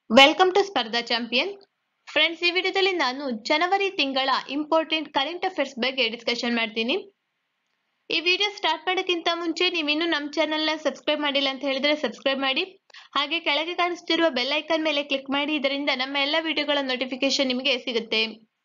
welcome to Spardha champion friends ಈ ವಿಡಿಯೋದಲ್ಲಿ ನಾನು ಜನವರಿ ತಿಂಗಳ ಇಂಪಾರ್ಟೆಂಟ್ ಕರೆಂಟ್ ಅಫೇರ್ಸ್ ಬಗ್ಗೆ ಡಿಸ್ಕಷನ್ ಮಾಡ್ತೀನಿ ಈ ವಿಡಿಯೋ ಸ್ಟಾರ್ಟ್ ಮಾಡೋಕ್ಕಿಂತ ಮುಂಚೆ ನೀವು ಇನ್ನೂ ನಮ್ಮ ಚಾನೆಲ್ನ ಸಬ್ಸ್ಕ್ರೈಬ್ ಮಾಡಿಲ್ಲ ಅಂತ ಹೇಳಿದ್ರೆ ಸಬ್ಸ್ಕ್ರೈಬ್ ಮಾಡಿ ಹಾಗೆ ಕೆಳಗೆ ಕಾಣಿಸ್ತಿರುವ ಬೆಲ್ ಐಕಾನ್ ಮೇಲೆ ಕ್ಲಿಕ್ ಮಾಡಿ ಇದರಿಂದ ನಮ್ಮ ಎಲ್ಲ ವಿಡಿಯೋಗಳ ನೋಟಿಫಿಕೇಶನ್ ನಿಮಗೆ ಸಿಗುತ್ತೆ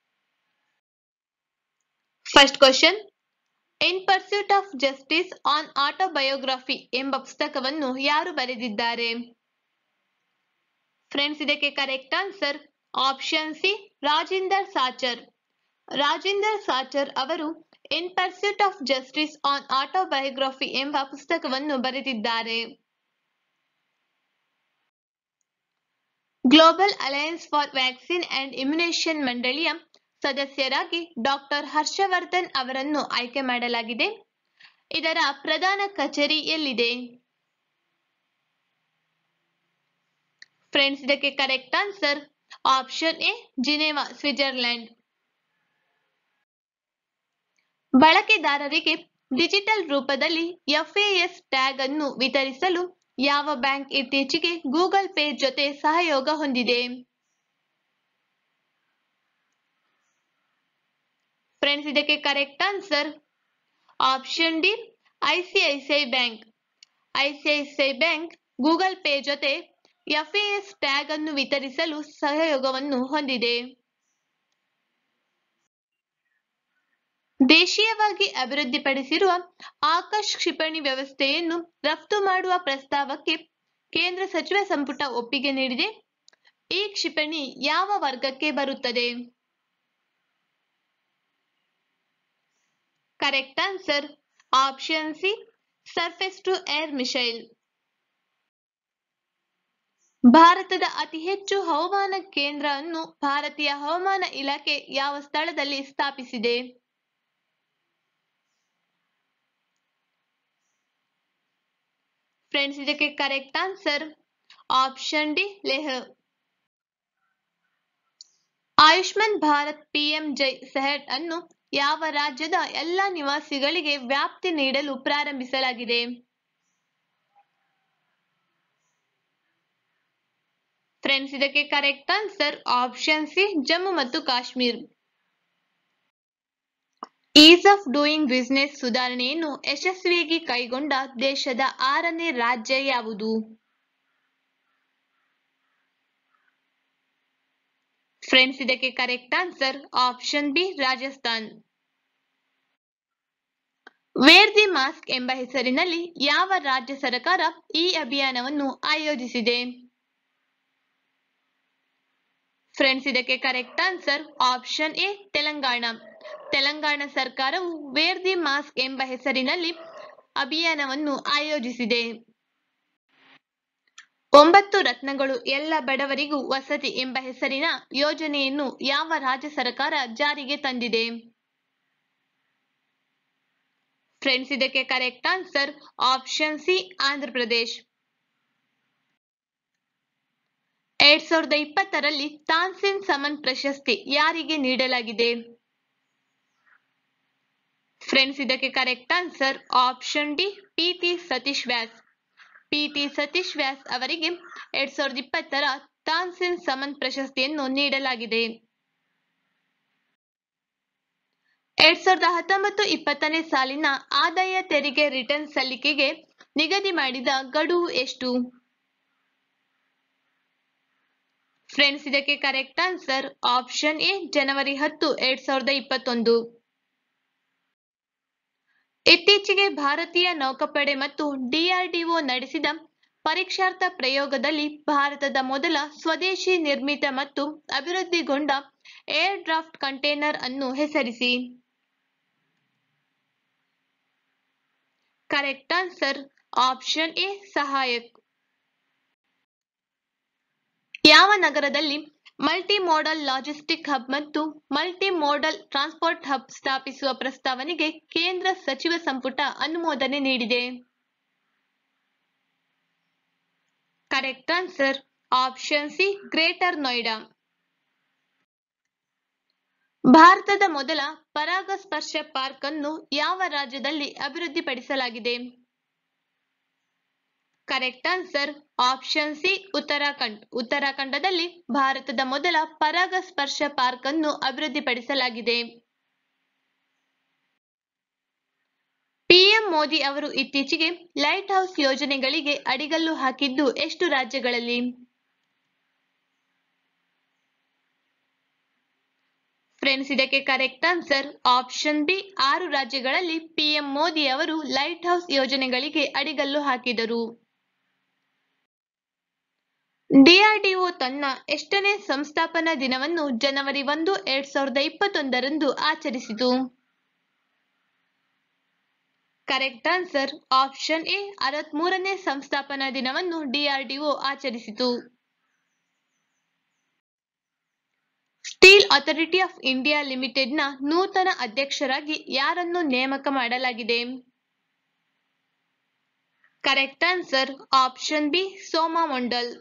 first question in pursuit of justice an autobiography ಎಂಬ ಪುಸ್ತಕವನ್ನು ಯಾರು ಬರೆದಿದ್ದಾರೆ ಫ್ರೆಂಡ್ಸ್ ಇದಕ್ಕೆ correct answer option C Rajinder Sachar Rajinder Sachar ಅವರು in pursuit of justice an autobiography ಎಂಬ ಪುಸ್ತಕವನ್ನು ಬರೆದಿದ್ದಾರೆ global alliance for vaccine and immunisation ಮಂಡಳಿಯ ಸದಸ್ಯರಾಗಿ ಡಾಕ್ಟರ್ ಹರ್ಷವರ್ಧನ್ ಅವರನ್ನು ಆಯ್ಕೆ ಮಾಡಲಾಗಿದೆ ಇದರ ಪ್ರಧಾನ ಕಚೇರಿ ಎಲ್ಲಿದೆ ಫ್ರೆಂಡ್ಸ್ ಇದಕ್ಕೆ correct answer option A Geneva Switzerland ಬಳಕೆದಾರರಿಗೆ ಡಿಜಿಟಲ್ ರೂಪದಲ್ಲಿ ಎಫ್ಎಎಸ್ ಟ್ಯಾಗ್ ಅನ್ನು ವಿತರಿಸಲು ಯಾವ ಬ್ಯಾಂಕ್ ಇತ್ತೀಚೆಗೆ ಗೂಗಲ್ ಪೇ ಜೊತೆ ಸಹಯೋಗ ಹೊಂದಿದೆ ಫ್ರೆಂಡ್ಸ್ ಇದಕ್ಕೆ correct answer option D ICICI bank ICICI bank Google Pay ಜೊತೆ ಎಫ್ಎಎಸ್ ಟ್ಯಾಗ್ ಅನ್ನು ವಿತರಿಸಲು ಸಹಯೋಗವನ್ನು ಹೊಂದಿದೆ ದೇಶೀಯವಾಗಿ ಅಭಿವೃದ್ಧಿಪಡಿಸಿರುವ ಆಕಾಶ್ ಕ್ಷಿಪಣಿ ವ್ಯವಸ್ಥೆಯನ್ನು ರಫ್ತು ಮಾಡುವ ಪ್ರಸ್ತಾವಕ್ಕೆ ಕೇಂದ್ರ ಸಚಿವ ಸಂಪುಟ ಒಪ್ಪಿಗೆ ನೀಡಿದೆ ಈ ಕ್ಷಿಪಣಿ ಯಾವ ವರ್ಗಕ್ಕೆ ಬರುತ್ತದೆ correct answer option C surface to air missile ಭಾರತದ ಅತಿ ಹೆಚ್ಚು ಹವಾಮಾನ ಕೇಂದ್ರ ಅನ್ನು ಭಾರತೀಯ ಹವಾಮಾನ ಇಲಾಖೆ ಯಾವ ಸ್ಥಳದಲ್ಲಿ ಸ್ಥಾಪಿಸಿದೆ ಫ್ರೆಂಡ್ಸ್ ಇದಕ್ಕೆ correct answer option D Leh Ayushman Bharat PM Jai Sehat ಅನ್ನು ಯಾವ ರಾಜ್ಯದ ಎಲ್ಲ ನಿವಾಸಿಗಳಿಗೆ ವ್ಯಾಪ್ತಿ ನೀಡಲು ಪ್ರಾರಂಭಿಸಲಾಗಿದೆ ಫ್ರೆಂಡ್ಸ್ ಇದಕ್ಕೆ correct answer option C Jammu ಮತ್ತು Kashmir ease of doing business ಸುಧಾರಣೆಯನ್ನು ಯಶಸ್ವಿಯಾಗಿ ಕೈಗೊಂಡ ದೇಶದ ಆರನೇ ರಾಜ್ಯ ಯಾವುದು ಫ್ರೆಂಡ್ಸ್ ಇದಕ್ಕೆ correct answer option B Rajasthan wear the mask ಎಂಬ ಹೆಸರಿನಲ್ಲಿ ಯಾವ ರಾಜ್ಯ ಸರ್ಕಾರ ಈ ಅಭಿಯಾನವನ್ನು ಆಯೋಜಿಸಿದೆ ಫ್ರೆಂಡ್ಸ್ ಇದಕ್ಕೆ correct answer option A Telangana Telangana ಸರ್ಕಾರವು ವೇರ್ ದಿ ಮಾಸ್ಕ್ ಎಂಬ ಹೆಸರಿನಲ್ಲಿ ಅಭಿಯಾನವನ್ನು ಆಯೋಜಿಸಿದೆ ಒಂಬತ್ತು ರತ್ನಗಳು ಎಲ್ಲ ಬಡವರಿಗೂ ವಸತಿ ಎಂಬ ಹೆಸರಿನ ಯೋಜನೆಯನ್ನು ಯಾವ ರಾಜ್ಯ ಸರ್ಕಾರ ಜಾರಿಗೆ ತಂದಿದೆ ಫ್ರೆಂಡ್ಸ್ ಇದಕ್ಕೆ correct answer option C Andhra Pradesh ಎರಡ್ ಸಾವಿರದ ಇಪ್ಪತ್ತರಲ್ಲಿ ತಾನ್ಸೆನ್ ಸಮನ್ ಪ್ರಶಸ್ತಿ ಯಾರಿಗೆ ನೀಡಲಾಗಿದೆ ಫ್ರೆಂಡ್ಸ್ ಇದಕ್ಕೆ correct answer option D P T Satish Vyas P T Satish Vyas ಅವರಿಗೆ ಎರಡ್ ಸಾವಿರದ ಇಪ್ಪತ್ತರ ತಾನ್ಸೆನ್ ಸಮನ್ ಪ್ರಶಸ್ತಿಯನ್ನು ನೀಡಲಾಗಿದೆ ಎರಡ್ ಸಾವಿರದ ಹತ್ತೊಂಬತ್ತು ಇಪ್ಪತ್ತನೇ ಸಾಲಿನ ಆದಾಯ ತೆರಿಗೆ ರಿಟರ್ನ್ ಸಲ್ಲಿಕೆಗೆ ನಿಗದಿ ಮಾಡಿದ ಗಡುವು ಎಷ್ಟು ಫ್ರೆಂಡ್ಸ್ ಇದಕ್ಕೆ ಕರೆಕ್ಟ್ ಆನ್ಸರ್ ಆಪ್ಷನ್ ಎ ಜನವರಿ ಹತ್ತು ಎರಡ್ ಸಾವಿರದ ಇಪ್ಪತ್ತೊಂದು ಇತ್ತೀಚೆಗೆ ಭಾರತೀಯ ನೌಕಾಪಡೆ ಮತ್ತು ಡಿಆರ್ಡಿಒ ನಡೆಸಿದ ಪರೀಕ್ಷಾರ್ಥ ಪ್ರಯೋಗದಲ್ಲಿ ಭಾರತದ ಮೊದಲ ಸ್ವದೇಶಿ ನಿರ್ಮಿತ ಮತ್ತು ಅಭಿವೃದ್ಧಿಗೊಂಡ ಏರ್ ಡ್ರಾಫ್ಟ್ ಕಂಟೈನರ್ ಅನ್ನು ಹೆಸರಿಸಿ correct answer option A Sahayak ಯಾವ ನಗರದಲ್ಲಿ ಮಲ್ಟಿ ಮೋಡಲ್ ಲಾಜಿಸ್ಟಿಕ್ ಹಬ್ ಮತ್ತು ಮಲ್ಟಿ ಮೋಡಲ್ ಟ್ರಾನ್ಸ್ಪೋರ್ಟ್ ಹಬ್ ಸ್ಥಾಪಿಸುವ ಪ್ರಸ್ತಾವನೆಗೆ ಕೇಂದ್ರ ಸಚಿವ ಸಂಪುಟ ಅನುಮೋದನೆ ನೀಡಿದೆ correct answer option C greater Noida ಭಾರತದ ಮೊದಲ ಪರಾಗಸ್ಪರ್ಶ ಪಾರ್ಕ್ ಅನ್ನು ಯಾವ ರಾಜ್ಯದಲ್ಲಿ ಅಭಿವೃದ್ಧಿಪಡಿಸಲಾಗಿದೆ correct answer option C Uttarakhand ಉತ್ತರಾಖಂಡದಲ್ಲಿ ಭಾರತದ ಮೊದಲ ಪರಾಗಸ್ಪರ್ಶ ಪಾರ್ಕ್ ಅನ್ನು ಅಭಿವೃದ್ಧಿಪಡಿಸಲಾಗಿದೆ ಪಿಎಂ ಮೋದಿ ಅವರು ಇತ್ತೀಚೆಗೆ ಲೈಟ್ ಹೌಸ್ ಯೋಜನೆಗಳಿಗೆ ಅಡಿಗಲ್ಲು ಹಾಕಿದ್ದು ಎಷ್ಟು ರಾಜ್ಯಗಳಲ್ಲಿ ಫ್ರೆಂಡ್ಸ್ ಇದಕ್ಕೆ ಕರೆಕ್ಟ್ ಆನ್ಸರ್ ಆಪ್ಷನ್ ಬಿ ಆರು ರಾಜ್ಯಗಳಲ್ಲಿ ಪಿಎಂ ಮೋದಿ ಅವರು ಲೈಟ್ ಹೌಸ್ ಯೋಜನೆಗಳಿಗೆ ಅಡಿಗಲ್ಲು ಹಾಕಿದರು ಡಿಆರ್ಡಿಒ ತನ್ನ ಎಷ್ಟನೇ ಸಂಸ್ಥಾಪನಾ ದಿನವನ್ನು ಜನವರಿ ಒಂದು ಎರಡ್ ಸಾವಿರದ ಇಪ್ಪತ್ತೊಂದರಂದು ಆಚರಿಸಿತು ಕರೆಕ್ಟ್ ಆನ್ಸರ್ ಆಪ್ಷನ್ ಎ ಅರವತ್ಮೂರನೇ ಸಂಸ್ಥಾಪನಾ ದಿನವನ್ನು ಡಿಆರ್ಡಿಒ ಆಚರಿಸಿತು ಸ್ಟೀಲ್ ಅಥಾರಿಟಿ ಆಫ್ ಇಂಡಿಯಾ ಲಿಮಿಟೆಡ್ನ ನೂತನ ಅಧ್ಯಕ್ಷರಾಗಿ ಯಾರನ್ನು ನೇಮಕ ಮಾಡಲಾಗಿದೆ correct answer option B Soma Mondal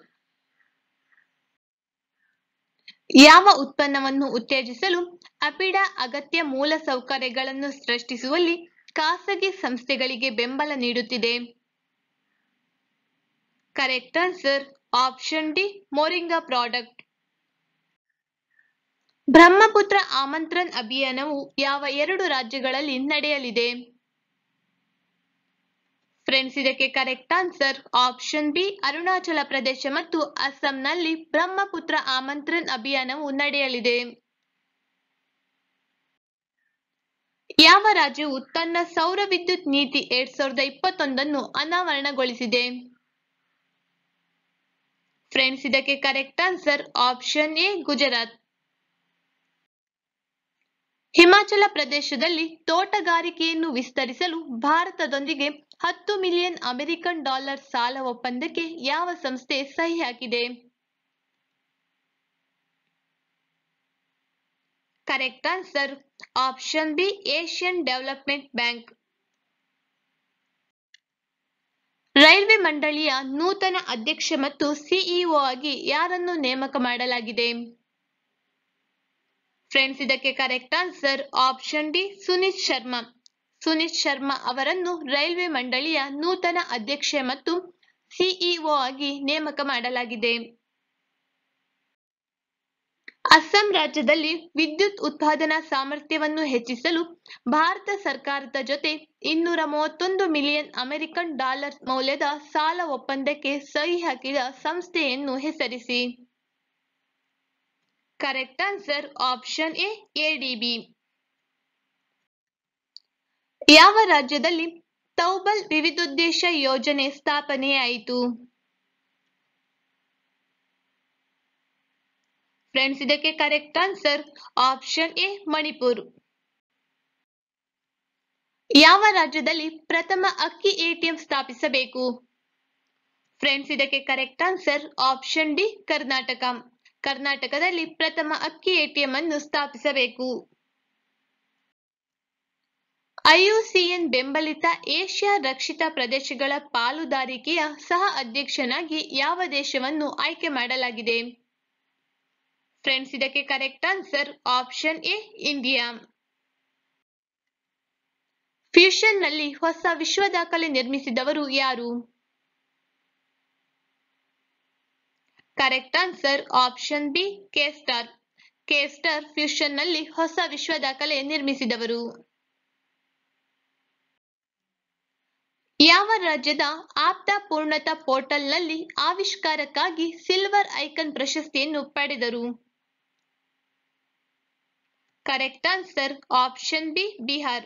ಯಾವ ಉತ್ಪನ್ನವನ್ನು ಉತ್ತೇಜಿಸಲು ಅಪಿಡಾ ಅಗತ್ಯ ಮೂಲಸೌಕರ್ಯಗಳನ್ನು ಸೃಷ್ಟಿಸುವಲ್ಲಿ ಖಾಸಗಿ ಸಂಸ್ಥೆಗಳಿಗೆ ಬೆಂಬಲ ನೀಡುತ್ತಿದೆ correct answer option D moringa product Brahmaputra Aamantran ಅಭಿಯಾನವು ಯಾವ ಎರಡು ರಾಜ್ಯಗಳಲ್ಲಿ ನಡೆಯಲಿದೆ ಫ್ರೆಂಡ್ಸ್ ಇದಕ್ಕೆ correct answer option B Arunachal Pradesh ಮತ್ತು ಅಸ್ಸಾಂನಲ್ಲಿ ಬ್ರಹ್ಮಪುತ್ರ ಆಮಂತ್ರನ್ ಅಭಿಯಾನವು ನಡೆಯಲಿದೆ ಯಾವ ರಾಜ್ಯವು ತನ್ನ ಸೌರ ವಿದ್ಯುತ್ ನೀತಿ ಎರಡ್ ಸಾವಿರದ ಇಪ್ಪತ್ತೊಂದನ್ನು ಅನಾವರಣಗೊಳಿಸಿದೆ ಫ್ರೆಂಡ್ಸ್ ಇದಕ್ಕೆ correct answer option A Gujarat Himachal ಪ್ರದೇಶದಲ್ಲಿ ತೋಟಗಾರಿಕೆಯನ್ನು ವಿಸ್ತರಿಸಲು ಭಾರತದೊಂದಿಗೆ ಹತ್ತು ಮಿಲಿಯನ್ ಅಮೆರಿಕನ್ ಡಾಲರ್ ಸಾಲ ಒಪ್ಪಂದಕ್ಕೆ ಯಾವ ಸಂಸ್ಥೆ ಸಹಿ ಹಾಕಿದೆ correct answer option B Asian development bank railway ಮಂಡಳಿಯ ನೂತನ ಅಧ್ಯಕ್ಷ ಮತ್ತು ಸಿಇಒ ಆಗಿ ಯಾರನ್ನು ನೇಮಕ ಮಾಡಲಾಗಿದೆ ಫ್ರೆಂಡ್ಸ್ ಇದಕ್ಕೆ correct answer option D Suneet Sharma Suneet Sharma ಅವರನ್ನು ರೈಲ್ವೆ ಮಂಡಳಿಯ ನೂತನ ಅಧ್ಯಕ್ಷ ಮತ್ತು ಸಿಇಒ ಆಗಿ ನೇಮಕ ಮಾಡಲಾಗಿದೆ ಅಸ್ಸಾಂ ರಾಜ್ಯದಲ್ಲಿ ವಿದ್ಯುತ್ ಉತ್ಪಾದನಾ ಸಾಮರ್ಥ್ಯವನ್ನು ಹೆಚ್ಚಿಸಲು ಭಾರತ ಸರ್ಕಾರದ ಜೊತೆ ಇನ್ನೂರ ಮೂವತ್ತೊಂದು ಮಿಲಿಯನ್ ಅಮೆರಿಕನ್ ಡಾಲರ್ ಮೌಲ್ಯದ ಸಾಲ ಒಪ್ಪಂದಕ್ಕೆ ಸಹಿ ಹಾಕಿದ ಸಂಸ್ಥೆಯನ್ನು ಹೆಸರಿಸಿ correct answer option A ADB ಯಾವ ರಾಜ್ಯದಲ್ಲಿ ತೌಬಲ್ ವಿವಿಧೋದ್ದೇಶ ಯೋಜನೆ ಸ್ಥಾಪನೆಯಾಯಿತು ಫ್ರೆಂಡ್ಸ್ ಇದಕ್ಕೆ correct answer option A Manipur ಯಾವ ರಾಜ್ಯದಲ್ಲಿ ಪ್ರಥಮ ಅಕ್ಕಿ ಎಟಿಎಂ ಸ್ಥಾಪಿಸಬೇಕು ಫ್ರೆಂಡ್ಸ್ ಇದಕ್ಕೆ correct answer option D Karnataka ಕರ್ನಾಟಕದಲ್ಲಿ ಪ್ರಥಮ ಅಕ್ಕಿ ಎಟಿಎಂ ಅನ್ನು ಸ್ಥಾಪಿಸಬೇಕು ಐಯುಸಿಎನ್ ಬೆಂಬಲಿತ ಏಷ್ಯಾ ರಕ್ಷಿತ ಪ್ರದೇಶಗಳ ಪಾಲುದಾರಿಕೆಯ ಸಹ ಅಧ್ಯಕ್ಷನಾಗಿ ಯಾವ ದೇಶವನ್ನು ಆಯ್ಕೆ ಮಾಡಲಾಗಿದೆ ಫ್ರೆಂಡ್ಸ್ ಇದಕ್ಕೆ correct answer option A India fusion ನಲ್ಲಿ ಹೊಸ ವಿಶ್ವ ದಾಖಲೆ ನಿರ್ಮಿಸಿದವರು ಯಾರು ಕರೆಕ್ಟ್ ಆನ್ಸರ್ ಆಪ್ಷನ್ ಬಿ ಕೇಸ್ಟಾರ್ ಕೇಸ್ಟಾರ್ ಫ್ಯೂಷನ್ ನಲ್ಲಿ ಹೊಸ ವಿಶ್ವ ದಾಖಲೆ ನಿರ್ಮಿಸಿದವರು ಯಾವ ರಾಜ್ಯದ ಆಪ್ತ ಪೂರ್ಣತಾ ಪೋರ್ಟಲ್ನಲ್ಲಿ ಆವಿಷ್ಕಾರಕ್ಕಾಗಿ ಸಿಲ್ವರ್ ಐಕನ್ ಪ್ರಶಸ್ತಿಯನ್ನು ಪಡೆದರು correct answer option B Bihar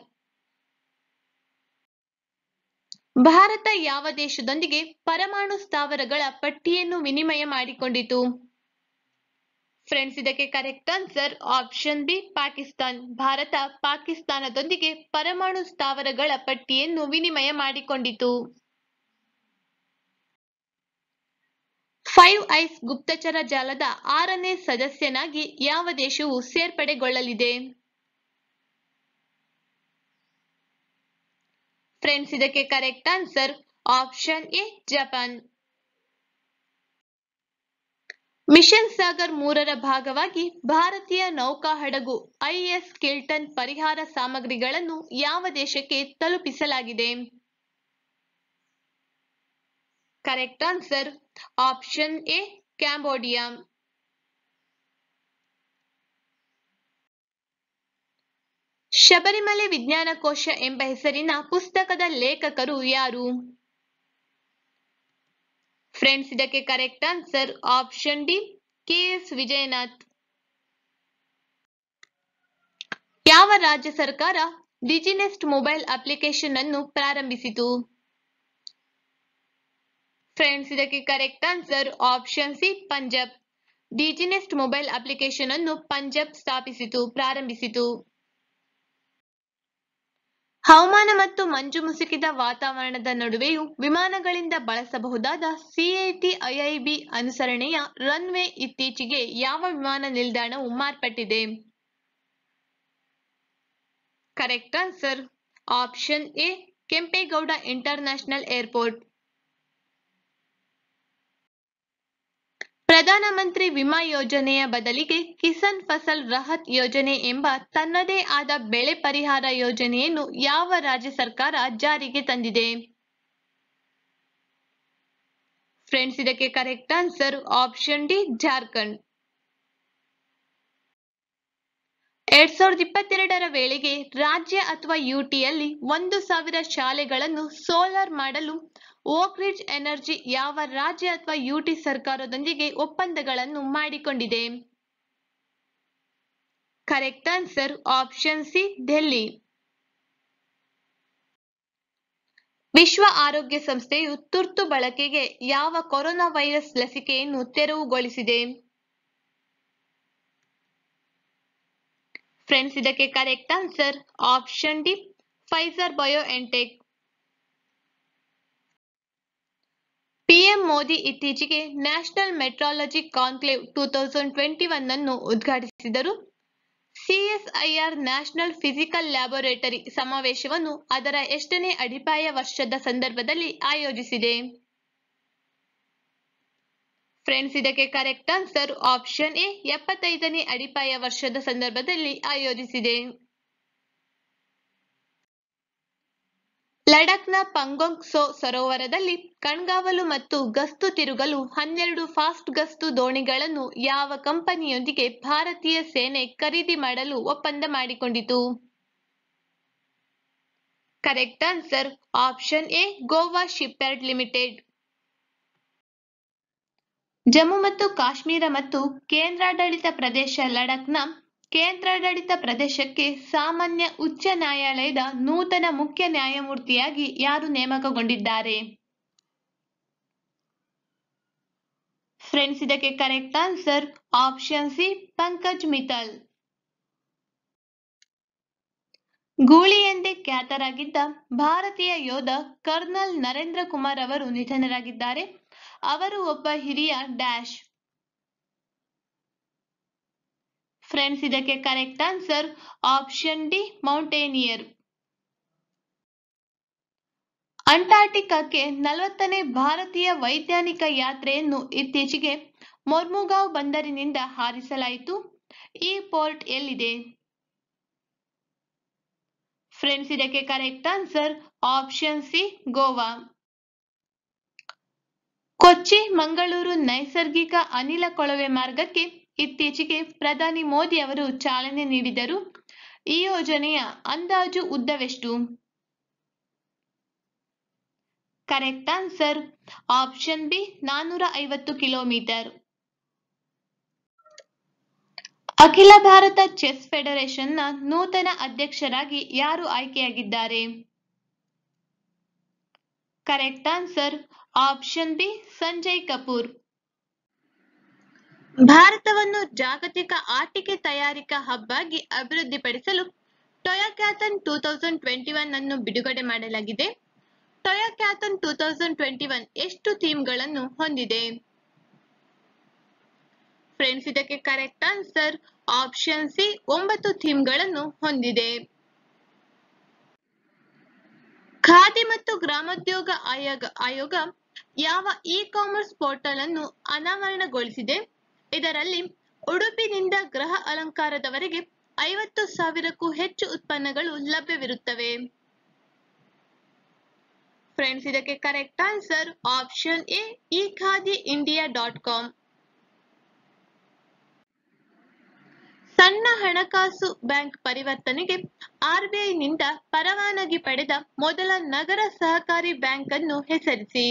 Bharat ಯಾವ ದೇಶದೊಂದಿಗೆ ಪರಮಾಣು ಸ್ಥಾವರಗಳ ಪಟ್ಟಿಯನ್ನು ವಿನಿಮಯ ಮಾಡಿಕೊಂಡಿತು ಫ್ರೆಂಡ್ಸ್ ಇದಕ್ಕೆ correct answer option B Pakistan Bharat ಪಾಕಿಸ್ತಾನದೊಂದಿಗೆ ಪರಮಾಣು ಸ್ಥಾವರಗಳ ಪಟ್ಟಿಯನ್ನು ವಿನಿಮಯ ಮಾಡಿಕೊಂಡಿತು ಫೈವ್ ಐಸ್ ಗುಪ್ತಚರ ಜಾಲದ ಆರನೇ ಸದಸ್ಯನಾಗಿ ಯಾವ ದೇಶವು ಸೇರ್ಪಡೆಗೊಳ್ಳಲಿದೆ ಫ್ರೆಂಡ್ಸ್ ಇದಕ್ಕೆ correct answer option A Japan mission Sagar ಮೂರರ ಭಾಗವಾಗಿ ಭಾರತೀಯ ನೌಕಾ ಹಡಗು ಐಎಸ್ ಕಿಲ್ಟನ್ ಪರಿಹಾರ ಸಾಮಗ್ರಿಗಳನ್ನು ಯಾವ ದೇಶಕ್ಕೆ ತಲುಪಿಸಲಾಗಿದೆ correct answer option A Cambodia Sabarimala ವಿಜ್ಞಾನಕೋಶ ಎಂಬ ಹೆಸರಿನ ಪುಸ್ತಕದ ಲೇಖಕರು ಯಾರು ಫ್ರೆಂಡ್ಸ್ ಇದಕ್ಕೆ correct answer option D K S Vijayanath ಯಾವ ರಾಜ್ಯ ಸರ್ಕಾರ ಡಿಜಿನೆಸ್ಟ್ ಮೊಬೈಲ್ ಅಪ್ಲಿಕೇಶನ್ ಅನ್ನು ಪ್ರಾರಂಭಿಸಿತು ಫ್ರೆಂಡ್ಸ್ ಇದಕ್ಕೆ correct answer option C Punjab DigiNest mobile application ಅನ್ನು ಪಂಜಾಬ್ ಸ್ಥಾಪಿಸಿತು ಪ್ರಾರಂಭಿಸಿತು ಹವಾಮಾನ ಮತ್ತು ಮಂಜು ಮುಸುಕಿದ ವಾತಾವರಣದ ನಡುವೆಯೂ ವಿಮಾನಗಳಿಂದ ಬಳಸಬಹುದಾದ ಸಿಐಟಿ ಐಐಬಿ ಅನುಸರಣೆಯ ರನ್ವೇ ಇತ್ತೀಚೆಗೆ ಯಾವ ವಿಮಾನ ನಿಲ್ದಾಣವು ಮಾರ್ಪಟ್ಟಿದೆ correct answer option A Kempegowda international airport ಪ್ರಧಾನಮಂತ್ರಿ ವಿಮಾ ಯೋಜನೆಯ ಬದಲಿಗೆ ಕಿಸಾನ್ ಫಸಲ್ ರಹತ್ ಯೋಜನೆ ಎಂಬ ತನ್ನದೇ ಆದ ಬೆಳೆ ಪರಿಹಾರ ಯೋಜನೆಯನ್ನು ಯಾವ ರಾಜ್ಯ ಸರ್ಕಾರ ಜಾರಿಗೆ ತಂದಿದೆ ಫ್ರೆಂಡ್ಸ್ ಇದಕ್ಕೆ correct answer option D Jharkhand ಎರಡ್ ಸಾವಿರದ ಇಪ್ಪತ್ತೆರಡರ ವೇಳೆಗೆ ರಾಜ್ಯ ಅಥವಾ ಯುಟಿಯಲ್ಲಿ ಒಂದು ಸಾವಿರ ಶಾಲೆಗಳನ್ನು ಸೋಲಾರ್ ಮಾಡಲು ಓಕ್ ರಿಡ್ಜ್ ಎನರ್ಜಿ ಯಾವ ರಾಜ್ಯ ಅಥವಾ ಯುಟಿ ಸರ್ಕಾರದೊಂದಿಗೆ ಒಪ್ಪಂದಗಳನ್ನು ಮಾಡಿಕೊಂಡಿದೆ correct answer option C Delhi ವಿಶ್ವ ಆರೋಗ್ಯ ಸಂಸ್ಥೆಯು ತುರ್ತು ಬಳಕೆಗೆ ಯಾವ ಕೊರೋನಾ ವೈರಸ್ ಲಸಿಕೆಯನ್ನು ತೆರವುಗೊಳಿಸಿದೆ ಫ್ರೆಂಡ್ಸ್ ಇದಕ್ಕೆ correct answer option D Pfizer BioNTech PM Modi ಇತ್ತೀಚೆಗೆ national metrology conclave two thousand twenty one ಅನ್ನು ಉದ್ಘಾಟಿಸಿದರು ಸಿಎಸ್ಐಆರ್ ನ್ಯಾಷನಲ್ ಫಿಸಿಕಲ್ ಲ್ಯಾಬೊರೇಟರಿ ಸಮಾವೇಶವನ್ನು ಅದರ ಎಷ್ಟನೇ ಅಡಿಪಾಯ ವರ್ಷದ ಸಂದರ್ಭದಲ್ಲಿ ಆಯೋಜಿಸಿದೆ ಫ್ರೆಂಡ್ಸ್ ಇದಕ್ಕೆ ಕರೆಕ್ಟ್ ಆನ್ಸರ್ ಆಪ್ಷನ್ ಎ ಎಪ್ಪತ್ತೈದನೇ ಅಡಿಪಾಯ ವರ್ಷದ ಸಂದರ್ಭದಲ್ಲಿ ಆಯೋಜಿಸಿದೆ ಲಡಖ್ನ ಪಂಗೋಂಗ್ ಸೋ ಸರೋವರದಲ್ಲಿ ಕಣ್ಗಾವಲು ಮತ್ತು ಗಸ್ತು ತಿರುಗಲು ಹನ್ನೆರಡು ಫಾಸ್ಟ್ ಗಸ್ತು ದೋಣಿಗಳನ್ನು ಯಾವ ಕಂಪನಿಯೊಂದಿಗೆ ಭಾರತೀಯ ಸೇನೆ ಖರೀದಿ ಮಾಡಲು ಒಪ್ಪಂದ ಮಾಡಿಕೊಂಡಿತು correct answer option A Goa shipyard limited Jammu ಮತ್ತು ಕಾಶ್ಮೀರ ಮತ್ತು ಕೇಂದ್ರಾಡಳಿತ ಪ್ರದೇಶ ಲಡಖ್ನ ಕೇಂದ್ರಾಡಳಿತ ಪ್ರದೇಶಕ್ಕೆ ಸಾಮಾನ್ಯ ಉಚ್ಚ ನ್ಯಾಯಾಲಯದ ನೂತನ ಮುಖ್ಯ ನ್ಯಾಯಮೂರ್ತಿಯಾಗಿ ಯಾರು ನೇಮಕಗೊಂಡಿದ್ದಾರೆ ಫ್ರೆಂಡ್ಸ್ ಇದಕ್ಕೆ correct answer option C Pankaj Mittal ಗೂಳಿ ಎಂದೇ ಖ್ಯಾತರಾಗಿದ್ದ ಭಾರತೀಯ ಯೋಧ ಕರ್ನಲ್ ನರೇಂದ್ರ ಕುಮಾರ್ ಅವರು ನಿಧನರಾಗಿದ್ದಾರೆ ಅವರು ಒಬ್ಬ ಹಿರಿಯ ಡ್ಯಾಶ್ ಫ್ರೆಂಡ್ಸ್ ಇದಕ್ಕೆ correct answer option D mountaineer ಅಂಟಾರ್ಟಿಕಾಕ್ಕೆ ನಲವತ್ತನೇ ಭಾರತೀಯ ವೈಜ್ಞಾನಿಕ ಯಾತ್ರೆಯನ್ನು ಇತ್ತೀಚೆಗೆ ಮೊರ್ಮುಗಾವ್ ಬಂದರಿನಿಂದ ಹಾರಿಸಲಾಯಿತು ಈ ಪೋರ್ಟ್ ಎಲ್ಲಿದೆ ಫ್ರೆಂಡ್ಸ್ ಇದಕ್ಕೆ correct answer option C Goa Kochi Mangaluru ನೈಸರ್ಗಿಕ ಅನಿಲ ಕೊಳವೆ ಮಾರ್ಗಕ್ಕೆ ಇತ್ತೀಚೆಗೆ ಪ್ರಧಾನಿ ಮೋದಿ ಅವರು ಚಾಲನೆ ನೀಡಿದರು ಈ ಯೋಜನೆಯ ಅಂದಾಜು ಉದ್ದವೆಷ್ಟು ಕರೆಕ್ಟ್ ಆನ್ಸರ್ ಆಪ್ಷನ್ ಬಿ ನಾನ್ನೂರ ಐವತ್ತು ಕಿಲೋಮೀಟರ್ ಅಖಿಲ ಭಾರತ ಚೆಸ್ ಫೆಡರೇಷನ್ನ ನೂತನ ಅಧ್ಯಕ್ಷರಾಗಿ ಯಾರು ಆಯ್ಕೆಯಾಗಿದ್ದಾರೆ correct answer option B Sanjay Kapoor ಭಾರತವನ್ನು ಜಾಗತಿಕ ಆಟಿಕೆ ತಯಾರಿಕಾ ಹಬ್ ಆಗಿ ಅಭಿವೃದ್ಧಿಪಡಿಸಲು Toycathon two thousand twenty one ಅನ್ನು ಬಿಡುಗಡೆ ಮಾಡಲಾಗಿದೆ Toycathon two thousand twenty one ಎಷ್ಟು ಥೀಮ್ಗಳನ್ನು ಹೊಂದಿದೆ ಫ್ರೆಂಡ್ಸ್ ಇದಕ್ಕೆ ಕರೆಕ್ಟ್ ಆನ್ಸರ್ ಆಪ್ಷನ್ ಸಿ ಒಂಬತ್ತು ಥೀಮ್ಗಳನ್ನು ಹೊಂದಿದೆ ಖಾದಿ ಮತ್ತು ಗ್ರಾಮೋದ್ಯೋಗ ಆಯೋಗ ಆಯೋಗ ಯಾವ ಇ ಕಾಮರ್ಸ್ ಪೋರ್ಟಲ್ ಅನ್ನು ಅನಾವರಣಗೊಳಿಸಿದೆ ಇದರಲ್ಲಿ ಉಡುಪಿನಿಂದ ಗೃಹ ಅಲಂಕಾರದವರೆಗೆ ಐವತ್ತು ಸಾವಿರಕ್ಕೂ ಹೆಚ್ಚು ಉತ್ಪನ್ನಗಳು ಲಭ್ಯವಿರುತ್ತವೆ ಫ್ರೆಂಡ್ಸ್ ಇದಕ್ಕೆ correct answer option A e Khadi India dot com ಸಣ್ಣ ಹಣಕಾಸು ಬ್ಯಾಂಕ್ ಪರಿವರ್ತನೆಗೆ ಆರ್ಬಿಐನಿಂದ ಪರವಾನಗಿ ಪಡೆದ ಮೊದಲ ನಗರ ಸಹಕಾರಿ ಬ್ಯಾಂಕ್ ಅನ್ನು ಹೆಸರಿಸಿ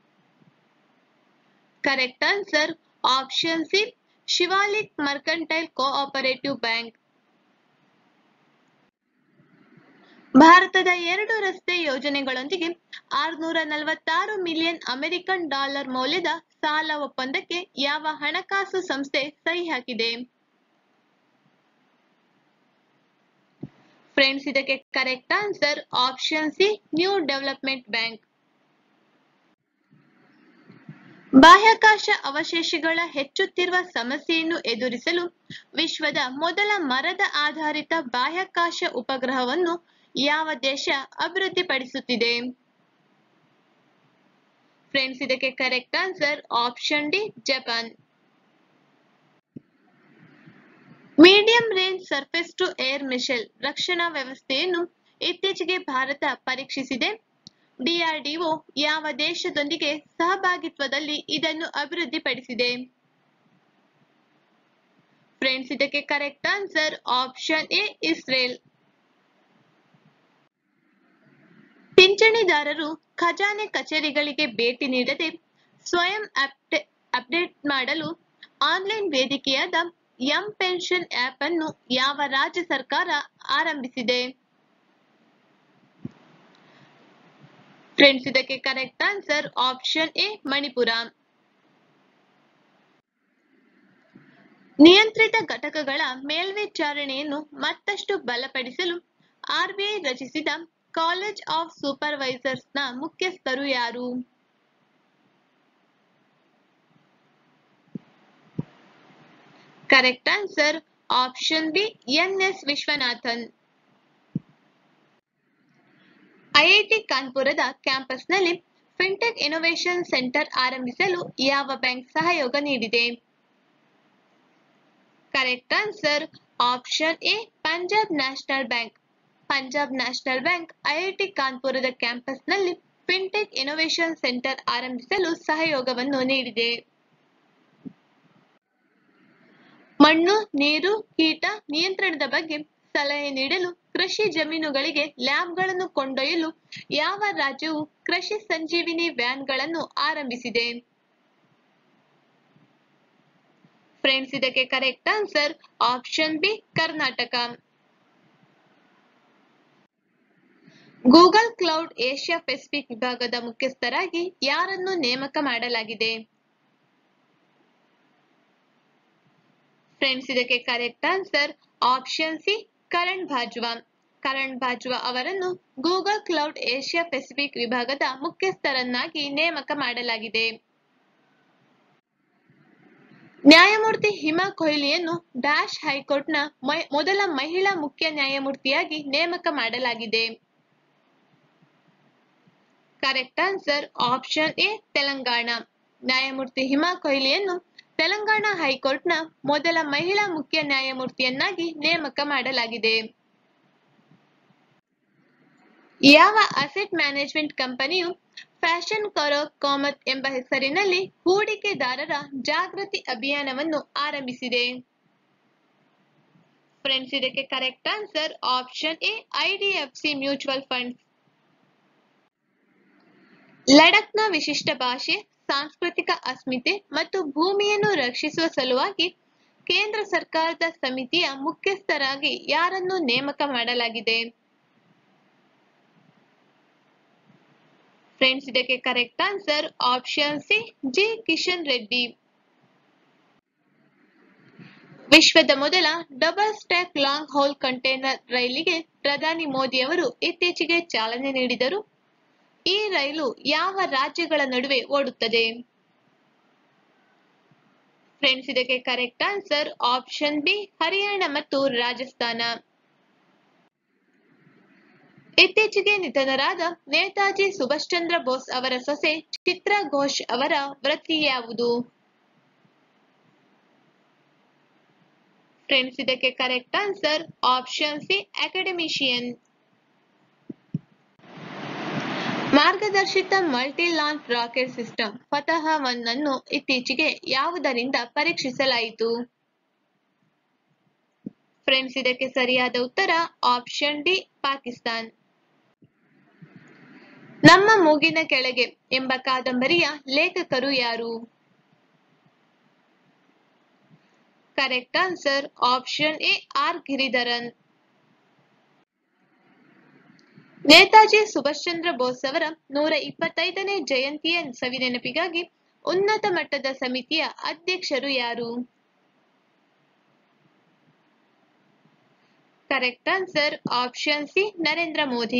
correct answer option C Shivalik mercantile cooperative bank ಭಾರತದ ಎರಡು ರಸ್ತೆ ಯೋಜನೆಗಳೊಂದಿಗೆ ಆರುನೂರ ನಲವತ್ತಾರು ಮಿಲಿಯನ್ ಅಮೆರಿಕನ್ ಡಾಲರ್ ಮೌಲ್ಯದ ಸಾಲ ಒಪ್ಪಂದಕ್ಕೆ ಯಾವ ಹಣಕಾಸು ಸಂಸ್ಥೆ ಸಹಿ ಹಾಕಿದೆ ಫ್ರೆಂಡ್ಸ್ ಇದಕ್ಕೆ correct answer option C new development bank ಬಾಹ್ಯಾಕಾಶ ಅವಶೇಷಗಳ ಹೆಚ್ಚುತ್ತಿರುವ ಸಮಸ್ಯೆಯನ್ನು ಎದುರಿಸಲು ವಿಶ್ವದ ಮೊದಲ ಮರದ ಆಧಾರಿತ ಬಾಹ್ಯಾಕಾಶ ಉಪಗ್ರಹವನ್ನು ಯಾವ ದೇಶ ಅಭಿವೃದ್ಧಿಪಡಿಸುತ್ತಿದೆ ಫ್ರೆಂಡ್ಸ್ ಇದಕ್ಕೆ correct answer option D Japan medium range surface to air missile ರಕ್ಷಣಾ ವ್ಯವಸ್ಥೆಯನ್ನು ಇತ್ತೀಚೆಗೆ ಭಾರತ ಪರೀಕ್ಷಿಸಿದೆ ಡಿಆರ್ಡಿಒ ಯಾವ ದೇಶದೊಂದಿಗೆ ಸಹಭಾಗಿತ್ವದಲ್ಲಿ ಇದನ್ನು ಅಭಿವೃದ್ಧಿಪಡಿಸಿದೆ ಫ್ರೆಂಡ್ಸ್ ಇದಕ್ಕೆ correct answer option A Israel ಪಿಂಚಣಿದಾರರು ಖಜಾನೆ ಕಚೇರಿಗಳಿಗೆ ಭೇಟಿ ನೀಡದೆ ಸ್ವಯಂ ಅಪ್ಡೇಟ್ ಮಾಡಲು ಆನ್ಲೈನ್ ವೇದಿಕೆಯಾದ ಎಂ ಪೆನ್ಷನ್ ಆಪ್ ಅನ್ನು ಯಾವ ರಾಜ್ಯ ಸರ್ಕಾರ ಆರಂಭಿಸಿದೆ ಫ್ರೆಂಡ್ಸ್ ಇದಕ್ಕೆ correct answer option A Manipur ನಿಯಂತ್ರಿತ ಘಟಕಗಳ ಮೇಲ್ವಿಚಾರಣೆಯನ್ನು ಮತ್ತಷ್ಟು ಬಲಪಡಿಸಲು ಆರ್ಬಿಐ ರಚಿಸಿದ ಕಾಲೇಜ್ ಆಫ್ ಸೂಪರ್ವೈಸರ್ಸ್ ನ ಮುಖ್ಯಸ್ಥರು ಯಾರು correct answer option B N S Viswanathan IIT ಕಾನ್ಪುರದ ಕ್ಯಾಂಪಸ್ನಲ್ಲಿ ಫಿನ್ಟೆಕ್ ಇನೋವೇಷನ್ ಸೆಂಟರ್ ಆರಂಭಿಸಲು ಯಾವ ಬ್ಯಾಂಕ್ ಸಹಯೋಗ ನೀಡಿದೆ correct answer option A Punjab national bank Punjab national bank IIT ಕಾನ್ಪುರದ ಕ್ಯಾಂಪಸ್ನಲ್ಲಿ ಫಿನ್ಟೆಕ್ ಇನೋವೇಷನ್ ಸೆಂಟರ್ ಆರಂಭಿಸಲು ಸಹಯೋಗವನ್ನು ನೀಡಿದೆ ಮಣ್ಣು ನೀರು ಕೀಟ ನಿಯಂತ್ರಣದ ಬಗ್ಗೆ ಸಲಹೆ ನೀಡಲು ಕೃಷಿ ಜಮೀನುಗಳಿಗೆ ಲ್ಯಾಬ್ಗಳನ್ನು ಕೊಂಡೊಯ್ಯಲು ಯಾವ ರಾಜ್ಯವು ಕೃಷಿ ಸಂಜೀವಿನಿ ವ್ಯಾನ್ಗಳನ್ನು ಆರಂಭಿಸಿದೆ ಫ್ರೆಂಡ್ಸ್ ಇದಕ್ಕೆ correct answer option B Karnataka Google cloud Asia Pacific ವಿಭಾಗದ ಮುಖ್ಯಸ್ಥರಾಗಿ ಯಾರನ್ನು ನೇಮಕ ಮಾಡಲಾಗಿದೆ ಫ್ರೆಂಡ್ಸ್ ಇದಕ್ಕೆ correct answer option C Karan Bajwa Karan Bajwa ಅವರನ್ನು ಗೂಗಲ್ ಕ್ಲೌಡ್ ಏಷ್ಯಾ ಪೆಸಿಫಿಕ್ ವಿಭಾಗದ ಮುಖ್ಯಸ್ಥರನ್ನಾಗಿ ನೇಮಕ ಮಾಡಲಾಗಿದೆ ನ್ಯಾಯಮೂರ್ತಿ ಹಿಮಾ ಕೊಹ್ಲಿಯನ್ನು ಡ್ಯಾಶ್ ಹೈಕೋರ್ಟ್ನ ಮೊದಲ ಮಹಿಳಾ ಮುಖ್ಯ ನ್ಯಾಯಮೂರ್ತಿಯಾಗಿ ನೇಮಕ ಮಾಡಲಾಗಿದೆ correct answer option A Telangana ನ್ಯಾಯಮೂರ್ತಿ ಹಿಮಾ ಕೊಹ್ಲಿಯನ್ನು ತೆಲಂಗಾಣ ಹೈಕೋರ್ಟ್ನ ಮೊದಲ ಮಹಿಳಾ ಮುಖ್ಯ ನ್ಯಾಯಮೂರ್ತಿಯನ್ನಾಗಿ ನೇಮಕ ಮಾಡಲಾಗಿದೆ ಯಾವ ಅಸೆಟ್ ಮ್ಯಾನೇಜ್ಮೆಂಟ್ ಕಂಪನಿಯು ಫ್ಯಾಷನ್ ಕರೋ ಕಾಮತ್ ಎಂಬ ಹೆಸರಿನಲ್ಲಿ ಹೂಡಿಕೆದಾರರ ಜಾಗೃತಿ ಅಭಿಯಾನವನ್ನು ಆರಂಭಿಸಿದೆ ಫ್ರೆಂಡ್ಸ್ ಇದಕ್ಕೆ correct answer option A IDFC mutual funds ಲಡಕ್ನ ವಿಶಿಷ್ಟ ಭಾಷೆ ಸಾಂಸ್ಕೃತಿಕ ಅಸ್ಮಿತೆ ಮತ್ತು ಭೂಮಿಯನ್ನು ರಕ್ಷಿಸುವ ಸಲುವಾಗಿ ಕೇಂದ್ರ ಸರ್ಕಾರದ ಸಮಿತಿಯ ಮುಖ್ಯಸ್ಥರಾಗಿ ಯಾರನ್ನು ನೇಮಕ ಮಾಡಲಾಗಿದೆ ಫ್ರೆಂಡ್ಸ್ ಇದಕ್ಕೆ correct answer option C G Kishan Reddy ವಿಶ್ವದ ಮೊದಲ double stack long haul container ರೈಲಿಗೆ ಪ್ರಧಾನಿ ಮೋದಿ ಅವರು ಇತ್ತೀಚೆಗೆ ಚಾಲನೆ ನೀಡಿದರು ಈ ರೈಲು ಯಾವ ರಾಜ್ಯಗಳ ನಡುವೆ ಓಡುತ್ತದೆ ಫ್ರೆಂಡ್ಸ್ ಇದಕ್ಕೆ correct answer option B Haryana ಮತ್ತು ರಾಜಸ್ಥಾನ ಇತ್ತೀಚೆಗೆ ನಿಧನರಾದ ನೇತಾಜಿ ಸುಭಾಷ್ ಚಂದ್ರ ಬೋಸ್ ಅವರ ಸೊಸೆ ಚಿತ್ರಾ ಘೋಷ್ ಅವರ ವೃತ್ತಿ ಯಾವುದು ಫ್ರೆಂಡ್ಸ್ ಇದಕ್ಕೆ correct answer option C academician ಮಾರ್ಗದರ್ಶಿತ multi launch rocket system Fatah one ಅನ್ನು ಇತ್ತೀಚೆಗೆ ಯಾವುದರಿಂದ ಪರೀಕ್ಷಿಸಲಾಯಿತು ಫ್ರೆಂಡ್ಸ್ ಇದಕ್ಕೆ ಸರಿಯಾದ ಉತ್ತರ ಆಪ್ಷನ್ ಡಿ ಪಾಕಿಸ್ತಾನ್ ನಮ್ಮ ಮೂಗಿನ ಕೆಳಗೆ ಎಂಬ ಕಾದಂಬರಿಯ ಲೇಖಕರು ಯಾರು correct answer option A R Giridharan Netaji Subhash Chandra Bose ಅವರ ನೂರ ಇಪ್ಪತ್ತೈದನೇ ಜಯಂತಿಯ ಸವಿನೆನಪಿಗಾಗಿ ಉನ್ನತ ಮಟ್ಟದ ಸಮಿತಿಯ ಅಧ್ಯಕ್ಷರು ಯಾರು correct answer option C Narendra Modi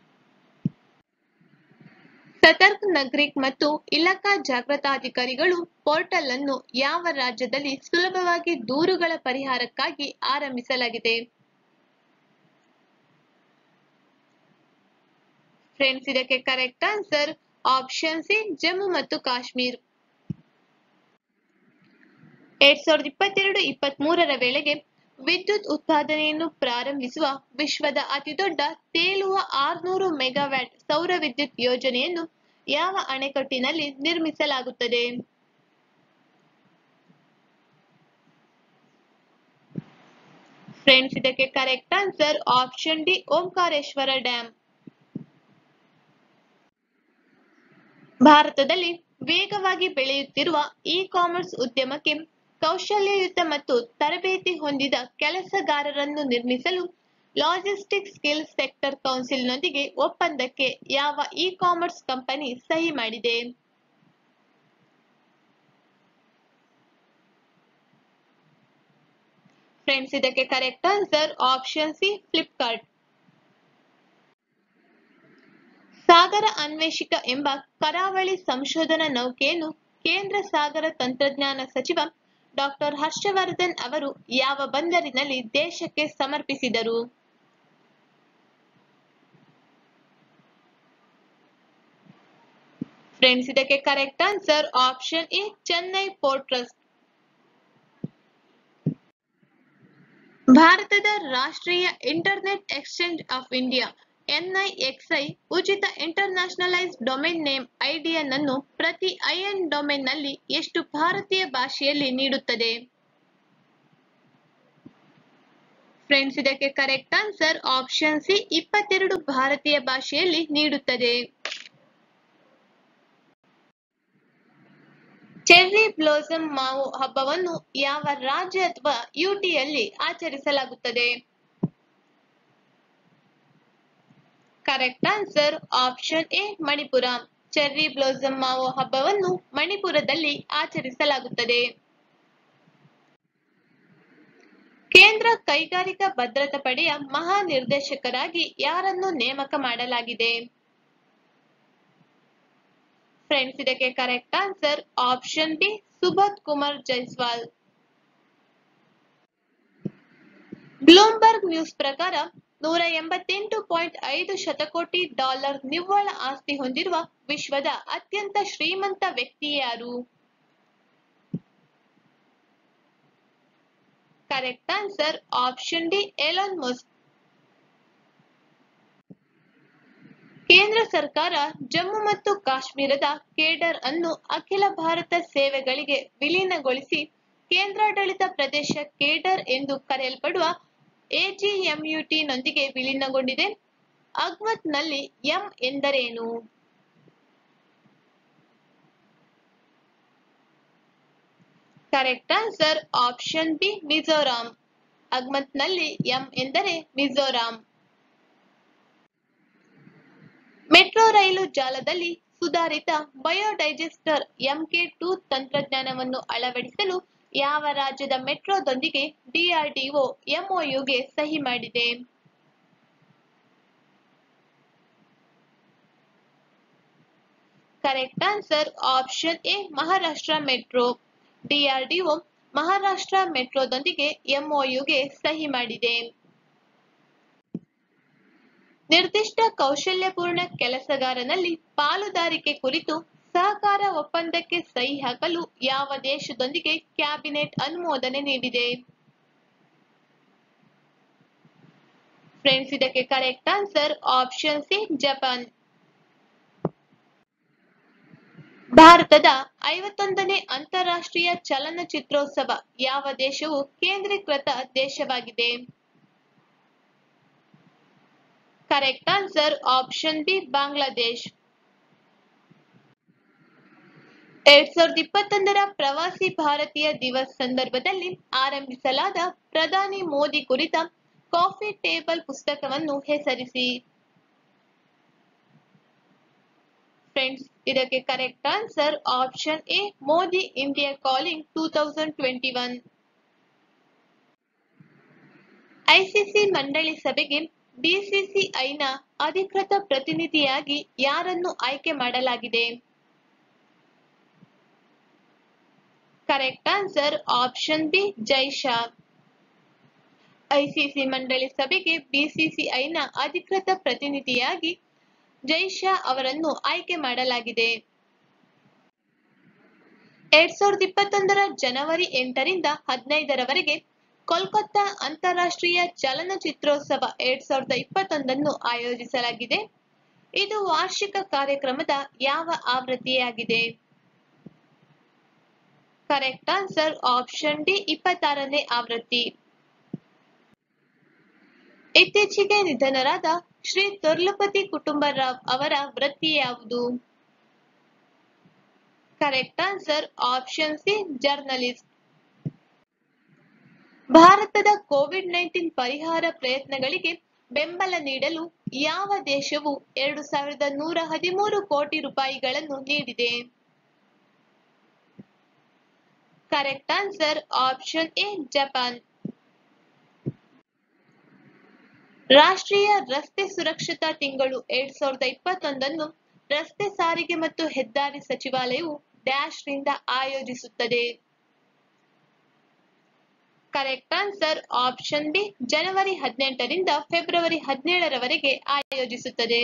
Satark Nagrik ಮತ್ತು ಇಲಾಖಾ ಜಾಗೃತಾಧಿಕಾರಿಗಳು ಪೋರ್ಟಲ್ ಅನ್ನು ಯಾವ ರಾಜ್ಯದಲ್ಲಿ ಸುಲಭವಾಗಿ ದೂರುಗಳ ಪರಿಹಾರಕ್ಕಾಗಿ ಆರಂಭಿಸಲಾಗಿದೆ ಫ್ರೆಂಡ್ಸ್ ಇದಕ್ಕೆ correct answer option C Jammu ಮತ್ತು ಕಾಶ್ಮೀರ್ ಎರಡ್ ಸಾವಿರದ ಇಪ್ಪತ್ತೆರಡು ಇಪ್ಪತ್ತ್ ಮೂರರ ವೇಳೆಗೆ ವಿದ್ಯುತ್ ಉತ್ಪಾದನೆಯನ್ನು ಪ್ರಾರಂಭಿಸುವ ವಿಶ್ವದ ಅತಿದೊಡ್ಡ ತೇಲುವ ಆರ್ನೂರು ಮೆಗಾವ್ಯಾಟ್ ಸೌರ ವಿದ್ಯುತ್ ಯೋಜನೆಯನ್ನು ಯಾವ ಅಣೆಕಟ್ಟಿನಲ್ಲಿ ನಿರ್ಮಿಸಲಾಗುತ್ತದೆ ಫ್ರೆಂಡ್ಸ್ ಇದಕ್ಕೆ correct answer option D Omkareshwar dam ಭಾರತದಲ್ಲಿ ವೇಗವಾಗಿ ಬೆಳೆಯುತ್ತಿರುವ ಇ ಕಾಮರ್ಸ್ ಉದ್ಯಮಕ್ಕೆ ಕೌಶಲ್ಯಯುತ ಮತ್ತು ತರಬೇತಿ ಹೊಂದಿದ ಕೆಲಸಗಾರರನ್ನು ನಿರ್ಮಿಸಲು ಲಾಜಿಸ್ಟಿಕ್ ಸ್ಕಿಲ್ ಸೆಕ್ಟರ್ ಕೌನ್ಸಿಲ್ನೊಂದಿಗೆ ಒಪ್ಪಂದಕ್ಕೆ ಯಾವ ಇ ಕಾಮರ್ಸ್ ಕಂಪನಿ ಸಹಿ ಮಾಡಿದೆ ಫ್ರೆಂಡ್ಸ್ ಇದಕ್ಕೆ correct answer option C Flipkart Sagar Anveshika ಎಂಬ ಕರಾವಳಿ ಸಂಶೋಧನಾ ನೌಕೆಯನ್ನು ಕೇಂದ್ರ ಸಾಗರ ತಂತ್ರಜ್ಞಾನ ಸಚಿವ ಡಾಕ್ಟರ್ ಹರ್ಷವರ್ಧನ್ ಅವರು ಯಾವ ಬಂದರಿನಲ್ಲಿ ದೇಶಕ್ಕೆ ಸಮರ್ಪಿಸಿದರು ಫ್ರೆಂಡ್ಸ್ ಇದಕ್ಕೆ correct answer option A Chennai port trust ಭಾರತದ ರಾಷ್ಟ್ರೀಯ internet exchange of India NIXI ಉಚಿತ ಇಂಟರ್ನ್ಯಾಷನಲೈಸ್ಡ್ ಡೊಮೇನ್ ನೇಮ್ ಐಡಿಎನ್ ಅನ್ನು ಪ್ರತಿ ಐಎನ್ ಡೊಮೇನ್ ನಲ್ಲಿ ಎಷ್ಟು ಭಾರತೀಯ ಭಾಷೆಯಲ್ಲಿ ನೀಡುತ್ತದೆ ಫ್ರೆಂಡ್ಸ್ ಇದಕ್ಕೆ ಕರೆಕ್ಟ್ ಆನ್ಸರ್ ಆಪ್ಷನ್ ಸಿ ಇಪ್ಪತ್ತೆರಡು ಭಾರತೀಯ ಭಾಷೆಯಲ್ಲಿ ನೀಡುತ್ತದೆ ಚೆರ್ರಿ ಬ್ಲೋಸಮ್ ಮಾವು ಹಬ್ಬವನ್ನು ಯಾವ ರಾಜ್ಯ ಅಥವಾ ಯುಟಿಯಲ್ಲಿ ಆಚರಿಸಲಾಗುತ್ತದೆ correct answer option A Manipur cherry blossom ಮಾವು ಹಬ್ಬವನ್ನು ಮಣಿಪುರದಲ್ಲಿ ಆಚರಿಸಲಾಗುತ್ತದೆ ಕೇಂದ್ರ ಕೈಗಾರಿಕಾ ಭದ್ರತಾ ಪಡೆಯ ಮಹಾನಿರ್ದೇಶಕರಾಗಿ ಯಾರನ್ನು ನೇಮಕ ಮಾಡಲಾಗಿದೆ ಫ್ರೆಂಡ್ಸ್ ಇದಕ್ಕೆ correct answer option B Subodh Kumar Jaiswal Bloomberg news ಪ್ರಕಾರ ನೂರ ಎಂಬತ್ತೆಂಟು ಪಾಯಿಂಟ್ ಐದು ಶತಕೋಟಿ ಡಾಲರ್ ನಿವ್ವಳ ಆಸ್ತಿ ಹೊಂದಿರುವ ವಿಶ್ವದ ಅತ್ಯಂತ ಶ್ರೀಮಂತ ವ್ಯಕ್ತಿ ಯಾರು correct answer option D Elon Musk ಕೇಂದ್ರ ಸರ್ಕಾರ ಜಮ್ಮು ಮತ್ತು ಕಾಶ್ಮೀರದ ಕೇಡರ್ ಅನ್ನು ಅಖಿಲ ಭಾರತ ಸೇವೆಗಳಿಗೆ ವಿಲೀನಗೊಳಿಸಿ ಕೇಂದ್ರಾಡಳಿತ ಪ್ರದೇಶ ಕೇಡರ್ ಎಂದು ಕರೆಯಲ್ಪಡುವ ಎಜಿಎಂಯುಟಿನೊಂದಿಗೆ ವಿಲೀನಗೊಂಡಿದೆ ಅಗ್ಮತ್ನಲ್ಲಿ ಎಂ ಎಂದರೇನು correct answer option B Mizoram ಅಗ್ಮತ್ನಲ್ಲಿ ಎಂ ಎಂದರೆ ಮಿಜೋರಾಂ ಮೆಟ್ರೋ ರೈಲು ಜಾಲದಲ್ಲಿ ಸುಧಾರಿತ ಬಯೋಡೈಜೆಸ್ಟರ್ ಎಂಕೆ ಟೂ ತಂತ್ರಜ್ಞಾನವನ್ನು ಅಳವಡಿಸಲು ಯಾವ ರಾಜ್ಯದ ಮೆಟ್ರೋದೊಂದಿಗೆ ಡಿಆರ್ಡಿಒ ಎಂಒಯುಗೆ ಸಹಿ ಮಾಡಿದೆ correct answer option A Maharashtra metro DRDO Maharashtra ಮೆಟ್ರೋದೊಂದಿಗೆ ಎಂಒಯುಗೆ ಸಹಿ ಮಾಡಿದೆ ನಿರ್ದಿಷ್ಟ ಕೌಶಲ್ಯಪೂರ್ಣ ಕೆಲಸಗಾರನಲ್ಲಿ ಪಾಲುದಾರಿಕೆ ಕುರಿತು ಸಹಕಾರ ಒಪ್ಪಂದಕ್ಕೆ ಸಹಿ ಹಾಕಲು ಯಾವ ದೇಶದೊಂದಿಗೆ ಕ್ಯಾಬಿನೆಟ್ ಅನುಮೋದನೆ ನೀಡಿದೆ ಫ್ರೆಂಡ್ಸ್ ಇದಕ್ಕೆ correct answer option C Japan ಭಾರತದ ಐವತ್ತೊಂದನೇ ಅಂತಾರಾಷ್ಟ್ರೀಯ ಚಲನಚಿತ್ರೋತ್ಸವ ಯಾವ ದೇಶವು ಕೇಂದ್ರೀಕೃತ ದೇಶವಾಗಿದೆ correct answer option B Bangladesh ಎರಡ್ ಸಾವಿರದ ಇಪ್ಪತ್ತೊಂದರ ಪ್ರವಾಸಿ ಭಾರತೀಯ ದಿವಸ್ ಸಂದರ್ಭದಲ್ಲಿ ಆರಂಭಿಸಲಾದ ಪ್ರಧಾನಿ ಮೋದಿ ಕುರಿತ ಕಾಫಿ ಟೇಬಲ್ ಪುಸ್ತಕವನ್ನು ಹೆಸರಿಸಿ ಫ್ರೆಂಡ್ಸ್ ಇದಕ್ಕೆ correct answer option A Modi India calling two thousand twenty one ICC ಮಂಡಳಿ ಸಭೆಗೆ ಬಿಸಿಸಿಐನ ಅಧಿಕೃತ ಪ್ರತಿನಿಧಿಯಾಗಿ ಯಾರನ್ನು ಆಯ್ಕೆ ಮಾಡಲಾಗಿದೆ correct answer option B Jay Shah ICC ಮಂಡಳಿ ಸಭೆಗೆ ಬಿಸಿಸಿಐನ ಅಧಿಕೃತ ಪ್ರತಿನಿಧಿಯಾಗಿ ಜೈಶಾ ಅವರನ್ನು ಆಯ್ಕೆ ಮಾಡಲಾಗಿದೆ ಎರಡ್ ಸಾವಿರದ ಇಪ್ಪತ್ತೊಂದರ ಜನವರಿ ಎಂಟರಿಂದ ಹದಿನೈದರವರೆಗೆ ಕೋಲ್ಕತ್ತಾ ಅಂತಾರಾಷ್ಟ್ರೀಯ ಚಲನಚಿತ್ರೋತ್ಸವ ಎರಡ್ ಸಾವಿರದ ಇಪ್ಪತ್ತೊಂದನ್ನು ಆಯೋಜಿಸಲಾಗಿದೆ ಇದು ವಾರ್ಷಿಕ ಕಾರ್ಯಕ್ರಮದ ಯಾವ ಆವೃತ್ತಿಯಾಗಿದೆ ಕರೆಕ್ಟ್ ಆನ್ಸರ್ ಆಪ್ಷನ್ ಡಿ ಇಪ್ಪತ್ತಾರನೇ ಆವೃತ್ತಿ ಇತ್ತೀಚೆಗೆ ನಿಧನರಾದ ಶ್ರೀ ತೊರ್ಲಪತಿ ಕುಟುಂಬರಾವ್ ಅವರ ವೃತ್ತಿ ಯಾವುದು correct answer option C journalist ಭಾರತದ ಕೋವಿಡ್ ನೈನ್ಟೀನ್ ಪರಿಹಾರ ಪ್ರಯತ್ನಗಳಿಗೆ ಬೆಂಬಲ ನೀಡಲು ಯಾವ ದೇಶವು ಎರಡು ಸಾವಿರದ ನೂರ ಹದಿಮೂರು ಕೋಟಿ ರೂಪಾಯಿಗಳನ್ನು ನೀಡಿದೆ correct answer option A Japan ರಾಷ್ಟ್ರೀಯ ರಸ್ತೆ ಸುರಕ್ಷತಾ ತಿಂಗಳು ಎರಡ್ ಸಾವಿರದ ಇಪ್ಪತ್ತೊಂದನ್ನು ರಸ್ತೆ ಸಾರಿಗೆ ಮತ್ತು ಹೆದ್ದಾರಿ ಸಚಿವಾಲಯವು ಡ್ಯಾಶ್ ರಿಂದ ಆಯೋಜಿಸುತ್ತದೆ ಕರೆಕ್ಟ್ ಆನ್ಸರ್ ಆಪ್ಷನ್ ಬಿ ಜನವರಿ ಹದಿನೆಂಟರಿಂದ ಫೆಬ್ರವರಿ ಹದಿನೇಳರವರೆಗೆ ಆಯೋಜಿಸುತ್ತದೆ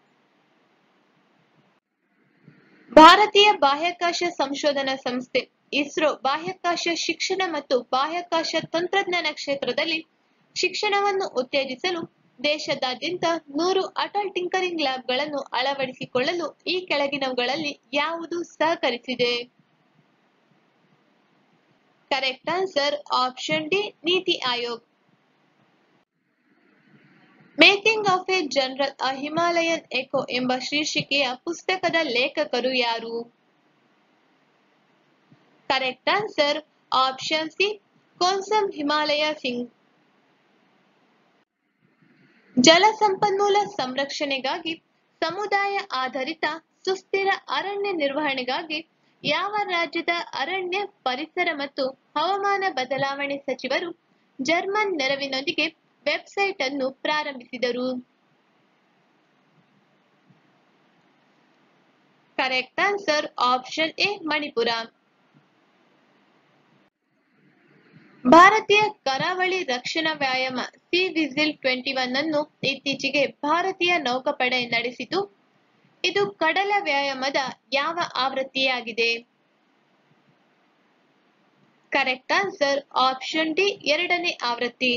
ಭಾರತೀಯ ಬಾಹ್ಯಾಕಾಶ ಸಂಶೋಧನಾ ಸಂಸ್ಥೆ ಇಸ್ರೋ ಬಾಹ್ಯಾಕಾಶ ಶಿಕ್ಷಣ ಮತ್ತು ಬಾಹ್ಯಾಕಾಶ ತಂತ್ರಜ್ಞಾನ ಕ್ಷೇತ್ರದಲ್ಲಿ ಶಿಕ್ಷಣವನ್ನು ಉತ್ತೇಜಿಸಲು ದೇಶದಾದ್ಯಂತ ನೂರು ಅಟಲ್ ಟಿಂಕರಿಂಗ್ ಲ್ಯಾಬ್ಗಳನ್ನು ಅಳವಡಿಸಿಕೊಳ್ಳಲು ಈ ಕೆಳಗಿನವುಗಳಲ್ಲಿ ಯಾವುದು ಸಹಕರಿಸಿದೆ correct answer option D NITI Aayog making of a general a Himalayan echo ಎಂಬ ಶೀರ್ಷಿಕೆಯ ಪುಸ್ತಕದ ಲೇಖಕರು ಯಾರು correct answer option C Konsam Himalay Singh ಜಲ ಸಂಪನ್ಮೂಲ ಸಂರಕ್ಷಣೆಗಾಗಿ ಸಮುದಾಯ ಆಧಾರಿತ ಸುಸ್ಥಿರ ಅರಣ್ಯ ನಿರ್ವಹಣೆಗಾಗಿ ಯಾವ ರಾಜ್ಯದ ಅರಣ್ಯ ಪರಿಸರ ಮತ್ತು ಹವಾಮಾನ ಬದಲಾವಣೆ ಸಚಿವರು ಜರ್ಮನ್ ನೆರವಿನೊಂದಿಗೆ ವೆಬ್ಸೈಟ್ ಅನ್ನು ಪ್ರಾರಂಭಿಸಿದರು correct answer option A Manipur ಭಾರತೀಯ ಕರಾವಳಿ ರಕ್ಷಣಾ ವ್ಯಾಯಾಮ ಸಿ ವಿಜಿಲ್ ಟ್ವೆಂಟಿ ಒನ್ ಅನ್ನು ಇತ್ತೀಚೆಗೆ ಭಾರತೀಯ ನೌಕಾಪಡೆ ನಡೆಸಿತು ಇದು ಕಡಲ ವ್ಯಾಯಾಮದ ಯಾವ ಆವೃತ್ತಿಯಾಗಿದೆ ಕರೆಕ್ಟ್ ಆನ್ಸರ್ ಆಪ್ಷನ್ ಡಿ ಎರಡನೇ ಆವೃತ್ತಿ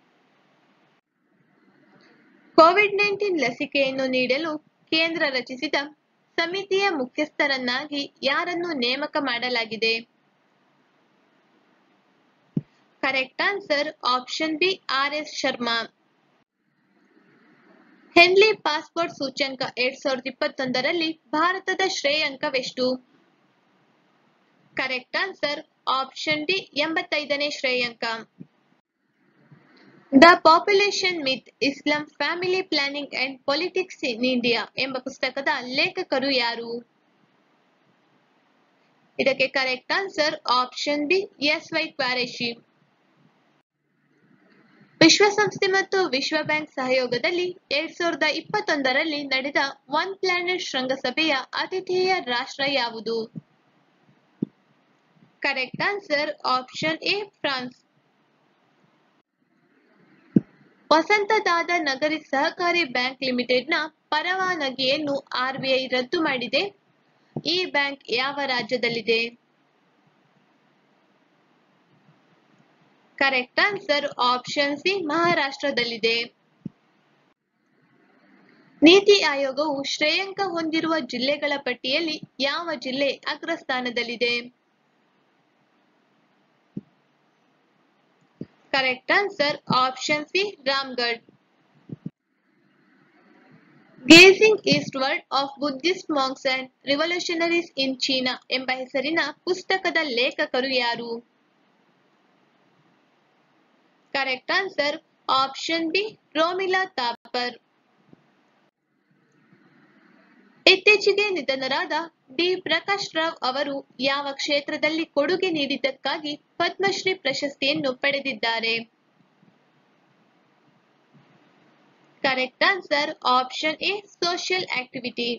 ಕೋವಿಡ್ ನೈನ್ಟೀನ್ ಲಸಿಕೆಯನ್ನು ನೀಡಲು ಕೇಂದ್ರ ರಚಿಸಿದ ಸಮಿತಿಯ ಮುಖ್ಯಸ್ಥರನ್ನಾಗಿ ಯಾರನ್ನು ನೇಮಕ ಮಾಡಲಾಗಿದೆ correct answer option B R S Sharma Henley passport ಸೂಚ್ಯಂಕ ಎರಡ್ ಸಾವಿರದ ಇಪ್ಪತ್ತೊಂದರಲ್ಲಿ ಭಾರತದ ಶ್ರೇಯಾಂಕವೆಷ್ಟು ಕರೆಕ್ಟ್ ಆನ್ಸರ್ ಆಪ್ಷನ್ ಡಿ ಎಂಬತ್ತೈದನೇ ಶ್ರೇಯಾಂಕ the population myth Islam family planning and politics in India ಎಂಬ ಪುಸ್ತಕದ ಲೇಖಕರು ಯಾರು ಇದಕ್ಕೆ correct answer option B S Y Quraishi ವಿಶ್ವಸಂಸ್ಥೆ ಮತ್ತು ವಿಶ್ವ ಬ್ಯಾಂಕ್ ಸಹಯೋಗದಲ್ಲಿ ಎರಡ್ ಸಾವಿರದ ಇಪ್ಪತ್ತೊಂದರಲ್ಲಿ ನಡೆದ ಒನ್ ಪ್ಲಾನೆಟ್ ಶೃಂಗಸಭೆಯ ಆತಿಥೇಯ ರಾಷ್ಟ್ರ ಯಾವುದು correct answer option A France Vasantdada Nagari Sahakari bank ಲಿಮಿಟೆಡ್ನ ಪರವಾನಗಿಯನ್ನು ಆರ್ಬಿಐ ರದ್ದು ಮಾಡಿದೆ ಈ ಬ್ಯಾಂಕ್ ಯಾವ ರಾಜ್ಯದಲ್ಲಿದೆ ಕರೆಕ್ಟ್ ಆನ್ಸರ್ ಆಪ್ಷನ್ ಸಿ ಮಹಾರಾಷ್ಟ್ರದಲ್ಲಿದೆ ನೀತಿ ಆಯೋಗವು ಶ್ರೇಯಾಂಕ ಹೊಂದಿರುವ ಜಿಲ್ಲೆಗಳ ಪಟ್ಟಿಯಲ್ಲಿ ಯಾವ ಜಿಲ್ಲೆ ಅಗ್ರಸ್ಥಾನದಲ್ಲಿದೆ correct answer option C Ramgarh gazing eastward of Buddhist monks and revolutionaries in China ಎಂಬ ಹೆಸರಿನ ಪುಸ್ತಕದ ಲೇಖಕರು ಯಾರು correct answer option B Romila Thapar ಇತ್ತೀಚೆಗೆ ನಿಧನರಾದ ಡಿ ಪ್ರಕಾಶ್ ರಾವ್ ಅವರು ಯಾವ ಕ್ಷೇತ್ರದಲ್ಲಿ ಕೊಡುಗೆ ನೀಡಿದ್ದಕ್ಕಾಗಿ ಪದ್ಮಶ್ರೀ ಪ್ರಶಸ್ತಿಯನ್ನು ಪಡೆದಿದ್ದಾರೆ correct answer option A social activity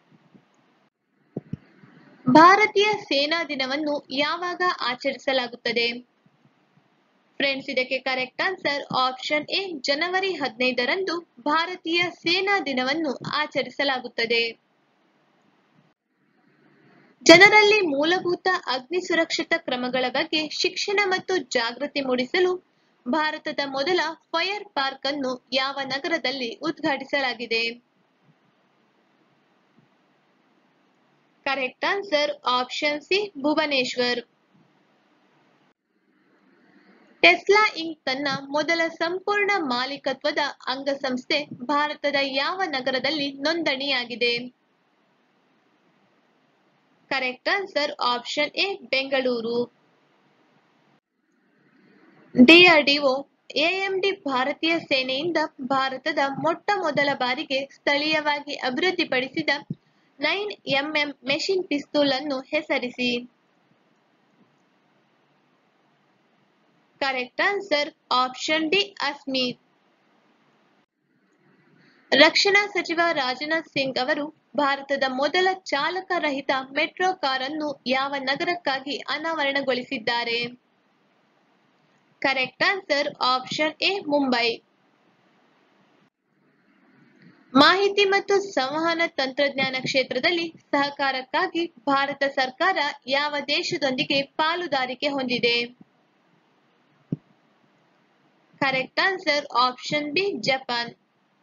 ಭಾರತೀಯ ಸೇನಾ ದಿನವನ್ನು ಯಾವಾಗ ಆಚರಿಸಲಾಗುತ್ತದೆ ಫ್ರೆಂಡ್ಸ್ ಇದಕ್ಕೆ ಕರೆಕ್ಟ್ ಆನ್ಸರ್ ಆಪ್ಷನ್ ಎ ಜನವರಿ ಹದಿನೈದರಂದು ಭಾರತೀಯ ಸೇನಾ ದಿನವನ್ನು ಆಚರಿಸಲಾಗುತ್ತದೆ ಜನರಲ್ಲಿ ಮೂಲಭೂತ ಅಗ್ನಿ ಸುರಕ್ಷತಾ ಕ್ರಮಗಳ ಬಗ್ಗೆ ಶಿಕ್ಷಣ ಮತ್ತು ಜಾಗೃತಿ ಮೂಡಿಸಲು ಭಾರತದ ಮೊದಲ ಫೈರ್ ಪಾರ್ಕ್ ಅನ್ನು ಯಾವ ನಗರದಲ್ಲಿ ಉದ್ಘಾಟಿಸಲಾಗಿದೆ correct answer option C Bhubaneswar Tesla Inc ತನ್ನ ಮೊದಲ ಸಂಪೂರ್ಣ ಮಾಲೀಕತ್ವದ ಅಂಗಸಂಸ್ಥೆ ಭಾರತದ ಯಾವ ನಗರದಲ್ಲಿ ನೋಂದಣಿಯಾಗಿದೆ correct answer option A Bengaluru DRDO AMD ಭಾರತೀಯ ಸೇನೆಯಿಂದ ಭಾರತದ ಮೊಟ್ಟ ಮೊದಲ ಬಾರಿಗೆ ಸ್ಥಳೀಯವಾಗಿ ಅಭಿವೃದ್ಧಿಪಡಿಸಿದ ನೈನ್ ಎಂಎಂ ಮೆಷಿನ್ ಪಿಸ್ತೂಲ್ ಅನ್ನು ಹೆಸರಿಸಿ ಕರೆಕ್ಟ್ ಆನ್ಸರ್ ಆಪ್ಷನ್ ಡಿ ಅಸ್ಮೀರ್ ರಕ್ಷಣಾ ಸಚಿವ ರಾಜನಾಥ್ ಸಿಂಗ್ ಅವರು ಭಾರತದ ಮೊದಲ ಚಾಲಕ ರಹಿತ ಮೆಟ್ರೋ ಕಾರ್ ಅನ್ನು ಯಾವ ನಗರಕ್ಕಾಗಿ ಅನಾವರಣಗೊಳಿಸಿದ್ದಾರೆ correct answer option A Mumbai ಮಾಹಿತಿ ಮತ್ತು ಸಂವಹನ ತಂತ್ರಜ್ಞಾನ ಕ್ಷೇತ್ರದಲ್ಲಿ ಸಹಕಾರಕ್ಕಾಗಿ ಭಾರತ ಸರ್ಕಾರ ಯಾವ ದೇಶದೊಂದಿಗೆ ಪಾಲುದಾರಿಕೆ ಹೊಂದಿದೆ correct answer option B Japan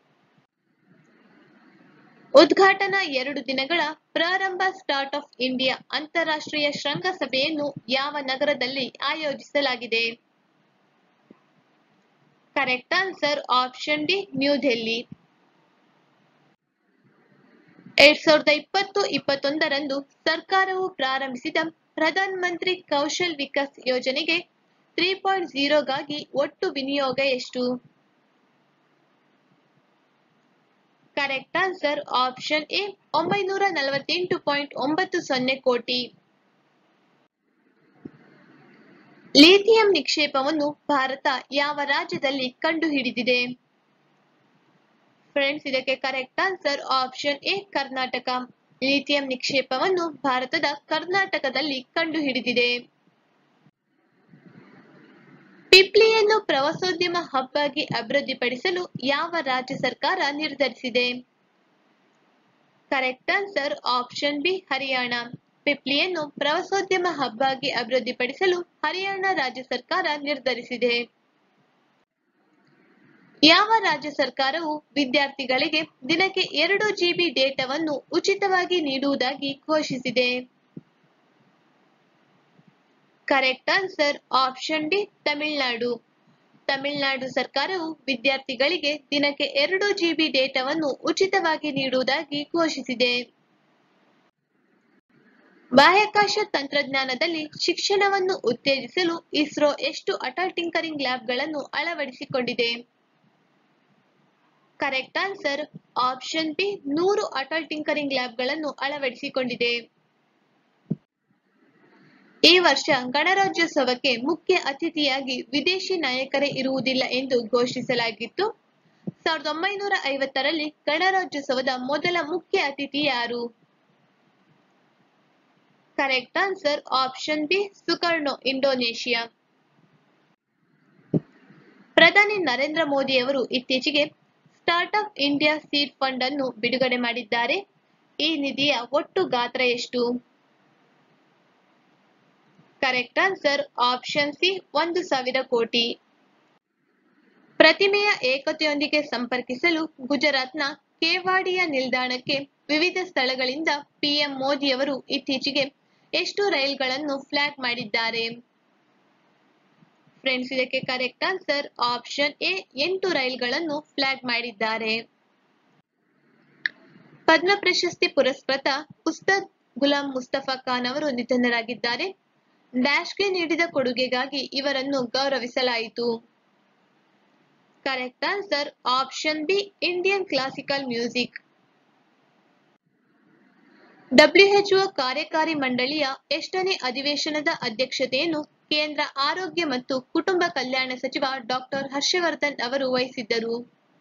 ಉದ್ಘಾಟನಾ ಎರಡು ದಿನಗಳ ಪ್ರಾರಂಭ ಸ್ಟಾರ್ಟ್ ಆಫ್ ಇಂಡಿಯಾ ಅಂತಾರಾಷ್ಟ್ರೀಯ ಶೃಂಗಸಭೆಯನ್ನು ಯಾವ ನಗರದಲ್ಲಿ ಆಯೋಜಿಸಲಾಗಿದೆ correct answer option D New Delhi ಎರಡ್ ಸಾವಿರದ ಇಪ್ಪತ್ತು ಇಪ್ಪತ್ತೊಂದರಂದು ಸರ್ಕಾರವು ಪ್ರಾರಂಭಿಸಿದ ಪ್ರಧಾನ ಮಂತ್ರಿ ಕೌಶಲ್ ವಿಕಾಸ್ ಯೋಜನೆಗೆ ತ್ರೀ ಪಾಯಿಂಟ್ ಝೀರೋಗಾಗಿ ಒಟ್ಟು ವಿನಿಯೋಗ ಎಷ್ಟು ಕರೆಕ್ಟ್ ಆನ್ಸರ್ ಆಪ್ಷನ್ ಎ ಒಂಬೈನೂರ ನಲವತ್ತೆಂಟು ಪಾಯಿಂಟ್ ಒಂಬತ್ತು ಸೊನ್ನೆ ಕೋಟಿ ಲಿಥಿಯಂ ನಿಕ್ಷೇಪವನ್ನು ಭಾರತ ಯಾವ ರಾಜ್ಯದಲ್ಲಿ ಕಂಡುಹಿಡಿದಿದೆ ಫ್ರೆಂಡ್ಸ್ ಇದಕ್ಕೆ correct answer option A Karnataka lithium ನಿಕ್ಷೇಪವನ್ನು ಭಾರತದ ಕರ್ನಾಟಕದಲ್ಲಿ ಕಂಡುಹಿಡಿದಿದೆ ಪಿಪ್ಲಿಯನ್ನು ಪ್ರವಾಸೋದ್ಯಮ ಹಬ್ ಆಗಿ ಅಭಿವೃದ್ಧಿಪಡಿಸಲು ಯಾವ ರಾಜ್ಯ ಸರ್ಕಾರ ನಿರ್ಧರಿಸಿದೆ correct answer option B Haryana ಪಿಪ್ಲಿಯನ್ನು ಪ್ರವಾಸೋದ್ಯಮ ಹಬ್ ಆಗಿ ಅಭಿವೃದ್ಧಿಪಡಿಸಲು ಹರಿಯಾಣ ರಾಜ್ಯ ಸರ್ಕಾರ ನಿರ್ಧರಿಸಿದೆ ಯಾವ ರಾಜ್ಯ ಸರ್ಕಾರವು ವಿದ್ಯಾರ್ಥಿಗಳಿಗೆ ದಿನಕ್ಕೆ ಎರಡು ಜಿಬಿ ಡೇಟಾವನ್ನು ಉಚಿತವಾಗಿ ನೀಡುವುದಾಗಿ ಘೋಷಿಸಿದೆ correct answer option D Tamil Nadu Tamil Nadu ಸರ್ಕಾರವು ವಿದ್ಯಾರ್ಥಿಗಳಿಗೆ ದಿನಕ್ಕೆ ಎರಡು ಜಿಬಿ ಡೇಟಾವನ್ನು ಉಚಿತವಾಗಿ ನೀಡುವುದಾಗಿ ಘೋಷಿಸಿದೆ ಬಾಹ್ಯಾಕಾಶ ತಂತ್ರಜ್ಞಾನದಲ್ಲಿ ಶಿಕ್ಷಣವನ್ನು ಉತ್ತೇಜಿಸಲು ಇಸ್ರೋ ಎಷ್ಟು ಅಟಲ್ ಟಿಂಕರಿಂಗ್ ಲ್ಯಾಬ್ಗಳನ್ನು ಅಳವಡಿಸಿಕೊಂಡಿದೆ ಕರೆಕ್ಟ್ ಆನ್ಸರ್ ಆಪ್ಷನ್ ಬಿ ನೂರು ಅಟಲ್ ಟಿಂಕರಿಂಗ್ ಲ್ಯಾಬ್ಗಳನ್ನು ಅಳವಡಿಸಿಕೊಂಡಿದೆ ಈ ವರ್ಷ ಗಣರಾಜ್ಯೋತ್ಸವಕ್ಕೆ ಮುಖ್ಯ ಅತಿಥಿಯಾಗಿ ವಿದೇಶಿ ನಾಯಕರೇ ಇರುವುದಿಲ್ಲ ಎಂದು ಘೋಷಿಸಲಾಗಿತ್ತು ಸಾವಿರದ ಒಂಬೈನೂರ ಐವತ್ತರಲ್ಲಿ ಗಣರಾಜ್ಯೋತ್ಸವದ ಮೊದಲ ಮುಖ್ಯ ಅತಿಥಿ ಯಾರು correct answer option B Sukarno Indonesia ಪ್ರಧಾನಿ ನರೇಂದ್ರ ಮೋದಿ ಅವರು ಇತ್ತೀಚೆಗೆ startup India seed fund ಅನ್ನು ಬಿಡುಗಡೆ ಮಾಡಿದ್ದಾರೆ ಈ ನಿಧಿಯ ಒಟ್ಟು ಗಾತ್ರ ಎಷ್ಟು ಕರೆಕ್ಟ್ ಆನ್ಸರ್ ಆಪ್ಷನ್ ಸಿ ಒಂದು ಸಾವಿರ ಕೋಟಿ ಪ್ರತಿಮೆಯ ಏಕತೆಯೊಂದಿಗೆ ಸಂಪರ್ಕಿಸಲು ಗುಜರಾತ್ನ ಕೇವಾಡಿಯಾ ನಿಲ್ದಾಣಕ್ಕೆ ವಿವಿಧ ಸ್ಥಳಗಳಿಂದ ಪಿಎಂ ಮೋದಿಯವರು ಇತ್ತೀಚೆಗೆ ಎಷ್ಟು ರೈಲ್ಗಳನ್ನು ಫ್ಲಾಗ್ ಮಾಡಿದ್ದಾರೆ ಫ್ರೆಂಡ್ಸ್ ಇದಕ್ಕೆ ಕರೆಕ್ಟ್ ಆನ್ಸರ್ ಆಪ್ಷನ್ ಎ ಎಂಟು ರೈಲ್ಗಳನ್ನು ಫ್ಲಾಗ್ ಮಾಡಿದ್ದಾರೆ ಪದ್ಮ ಪ್ರಶಸ್ತಿ ಪುರಸ್ಕೃತ ಉಸ್ತಾದ್ ಗುಲಾಂ ಮುಸ್ತಫಾ ಖಾನ್ ಅವರು ನಿಧನರಾಗಿದ್ದಾರೆ ಡ್ಯಾಶ್ಗೆ ನೀಡಿದ ಕೊಡುಗೆಗಾಗಿ ಇವರನ್ನು ಗೌರವಿಸಲಾಯಿತು correct answer option B Indian classical music WHO ಕಾರ್ಯಕಾರಿ ಮಂಡಳಿಯ ಎಷ್ಟನೇ ಅಧಿವೇಶನದ ಅಧ್ಯಕ್ಷತೆಯನ್ನು ಕೇಂದ್ರ ಆರೋಗ್ಯ ಮತ್ತು ಕುಟುಂಬ ಕಲ್ಯಾಣ ಸಚಿವ ಡಾಕ್ಟರ್ ಹರ್ಷವರ್ಧನ್ ಅವರು ವಹಿಸಿದ್ದರು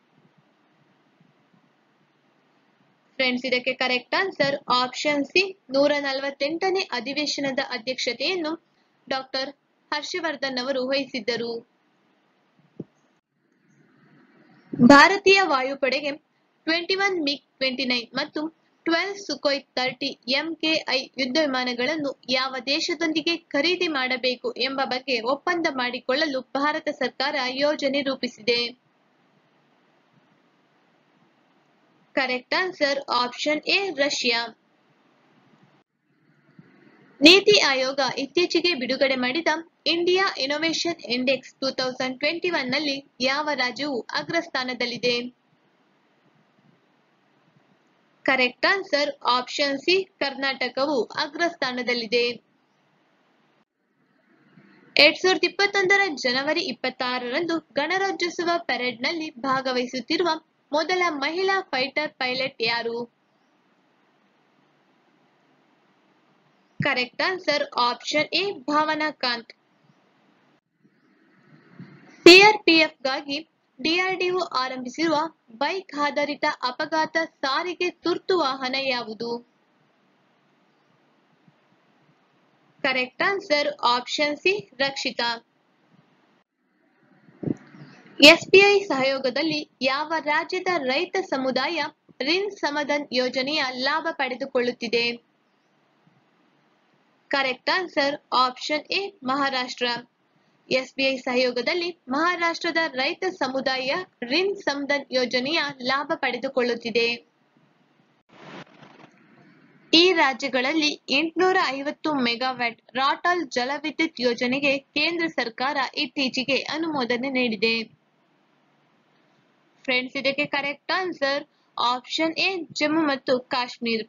ಫ್ರೆಂಡ್ಸ್ ಇದಕ್ಕೆ ಕರೆಕ್ಟ್ ಆನ್ಸರ್ ಆಪ್ಷನ್ ಸಿ ನೂರ ನಲವತ್ತೆಂಟನೇ ಅಧಿವೇಶನದ ಅಧ್ಯಕ್ಷತೆಯನ್ನು ಡಾಕ್ಟರ್ ಹರ್ಷವರ್ಧನ್ ಅವರು ವಹಿಸಿದ್ದರು ಭಾರತೀಯ ವಾಯುಪಡೆಗೆ twenty one MiG twenty nine ಮತ್ತು ಟ್ವೆಲ್ವ್ ಸುಖೋಯ್ ತರ್ಟಿ ಎಂಕೆಐ ಯುದ್ಧ ವಿಮಾನಗಳನ್ನು ಯಾವ ದೇಶದೊಂದಿಗೆ ಖರೀದಿ ಮಾಡಬೇಕು ಎಂಬ ಬಗ್ಗೆ ಒಪ್ಪಂದ ಮಾಡಿಕೊಳ್ಳಲು ಭಾರತ ಸರ್ಕಾರ ಯೋಜನೆ ರೂಪಿಸಿದೆ correct answer option A Russia NITI Aayog ಇತ್ತೀಚೆಗೆ ಬಿಡುಗಡೆ ಮಾಡಿದ India innovation index two thousand twenty one ನಲ್ಲಿ ಯಾವ ರಾಜ್ಯವು ಅಗ್ರಸ್ಥಾನದಲ್ಲಿದೆ ಕರೆಕ್ಟ್ ಆನ್ಸರ್ ಆಪ್ಷನ್ ಸಿ ಕರ್ನಾಟಕವು ಅಗ್ರಸ್ಥಾನದಲ್ಲಿದೆ ಎರಡ್ ಸಾವಿರದ ಇಪ್ಪತ್ತೊಂದರ ಜನವರಿ ಇಪ್ಪತ್ತಾರರಂದು ಗಣರಾಜ್ಯೋತ್ಸವ ಪೆರೇಡ್ನಲ್ಲಿ ಭಾಗವಹಿಸುತ್ತಿರುವ ಮೊದಲ ಮಹಿಳಾ ಫೈಟರ್ ಪೈಲಟ್ ಯಾರು correct answer option A Bhawana Kanth ಸಿಆರ್ಪಿಎಫ್ಗಾಗಿ ಡಿಆರ್ಡಿಒ ಆರಂಭಿಸಿರುವ ಬೈಕ್ ಆಧಾರಿತ ಅಪಘಾತ ಸಾರಿಗೆ ತುರ್ತು ವಾಹನ ಯಾವುದು correct answer option C Rakshita SBI ಸಹಯೋಗದಲ್ಲಿ ಯಾವ ರಾಜ್ಯದ ರೈತ ಸಮುದಾಯ ರಿನ್ ಸಮದನ್ ಯೋಜನೆಯ ಲಾಭ ಪಡೆದುಕೊಳ್ಳುತ್ತಿದೆ correct answer option A Maharashtra SBI ಸಹಯೋಗದಲ್ಲಿ ಮಹಾರಾಷ್ಟ್ರದ ರೈತ ಸಮುದಾಯ ರಿನ್ ಸಮದನ್ ಯೋಜನೆಯ ಲಾಭ ಪಡೆದುಕೊಳ್ಳುತ್ತಿದೆ ಈ ರಾಜ್ಯಗಳಲ್ಲಿ ಎಂಟುನೂರ ಐವತ್ತು ಮೆಗಾವ್ಯಾಟ್ ರಾಟಲ್ ಜಲವಿದ್ಯುತ್ ಯೋಜನೆಗೆ ಕೇಂದ್ರ ಸರ್ಕಾರ ಇತ್ತೀಚೆಗೆ ಅನುಮೋದನೆ ನೀಡಿದೆ ಫ್ರೆಂಡ್ಸ್ ಇದಕ್ಕೆ correct answer option A Jammu ಮತ್ತು ಕಾಶ್ಮೀರ್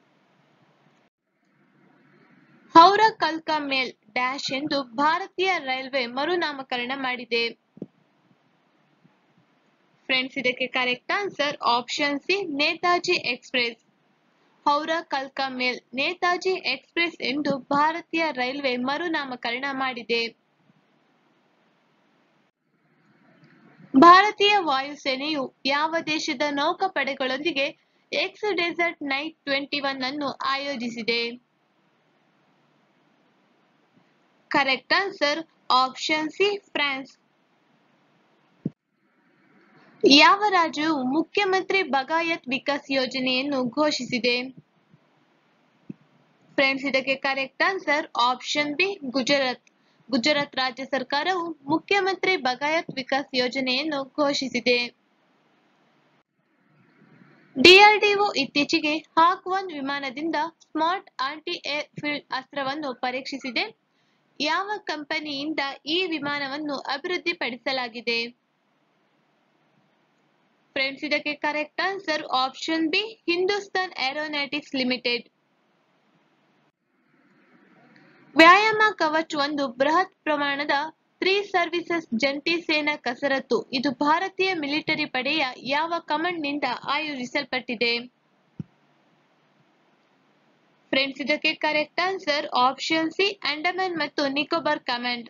ಹೌರಾ ಕಲ್ಕಾ ಮೇಲ್ ಡ್ಯಾಶ್ ಎಂದು ಭಾರತೀಯ ರೈಲ್ವೆ ಮರುನಾಮಕರಣ ಮಾಡಿದೆ ಫ್ರೆಂಡ್ಸ್ ಇದಕ್ಕೆ correct answer option C Netaji express Howrah ಕಲ್ಕಾ ಮೇಲ್ ನೇತಾಜಿ ಎಕ್ಸ್ಪ್ರೆಸ್ ಎಂದು ಭಾರತೀಯ ರೈಲ್ವೆ ಮರುನಾಮಕರಣ ಮಾಡಿದೆ ಭಾರತೀಯ ವಾಯುಸೇನೆಯು ಯಾವ ದೇಶದ ನೌಕಾಪಡೆಗಳೊಂದಿಗೆ ex desert knight twenty one ಅನ್ನು ಆಯೋಜಿಸಿದೆ correct answer option C France ಯಾವ ರಾಜ್ಯವು ಮುಖ್ಯಮಂತ್ರಿ ಬಗಾಯತ್ ವಿಕಾಸ್ ಯೋಜನೆಯನ್ನು ಘೋಷಿಸಿದೆ ಫ್ರೆಂಡ್ಸ್ ಇದಕ್ಕೆ correct answer option B Gujarat Gujarat ರಾಜ್ಯ ಸರ್ಕಾರವು ಮುಖ್ಯಮಂತ್ರಿ ಬಗಾಯತ್ ವಿಕಾಸ್ ಯೋಜನೆಯನ್ನು ಘೋಷಿಸಿದೆ ಡಿಆರ್ಡಿಒ ಇತ್ತೀಚೆಗೆ ಹಾಕ್ ಒನ್ ವಿಮಾನದಿಂದ ಸ್ಮಾರ್ಟ್ ಆಂಟಿ ಏರ್ ಫೀಲ್ಡ್ ಅಸ್ತ್ರವನ್ನು ಪರೀಕ್ಷಿಸಿದೆ ಯಾವ ಕಂಪನಿಯಿಂದ ಈ ವಿಮಾನವನ್ನು ಅಭಿವೃದ್ಧಿಪಡಿಸಲಾಗಿದೆ ಫ್ರೆಂಡ್ಸ್ ಇದಕ್ಕೆ correct answer option B Hindustan aeronautics limited ವ್ಯಾಯಾಮ ಕವಚ್ ಒಂದು ಬೃಹತ್ ಪ್ರಮಾಣದ ತ್ರೀ ಸರ್ವಿಸಸ್ ಜಂಟಿ ಸೇನಾ ಕಸರತ್ತು ಇದು ಭಾರತೀಯ ಮಿಲಿಟರಿ ಪಡೆಯ ಯಾವ ಕಮಾಂಡ್ನಿಂದ ಆಯೋಜಿಸಲ್ಪಟ್ಟಿದೆ ಫ್ರೆಂಡ್ಸ್ ಇದಕ್ಕೆ correct answer option C Andaman ಮತ್ತು ನಿಕೋಬಾರ್ ಕಮಾಂಡ್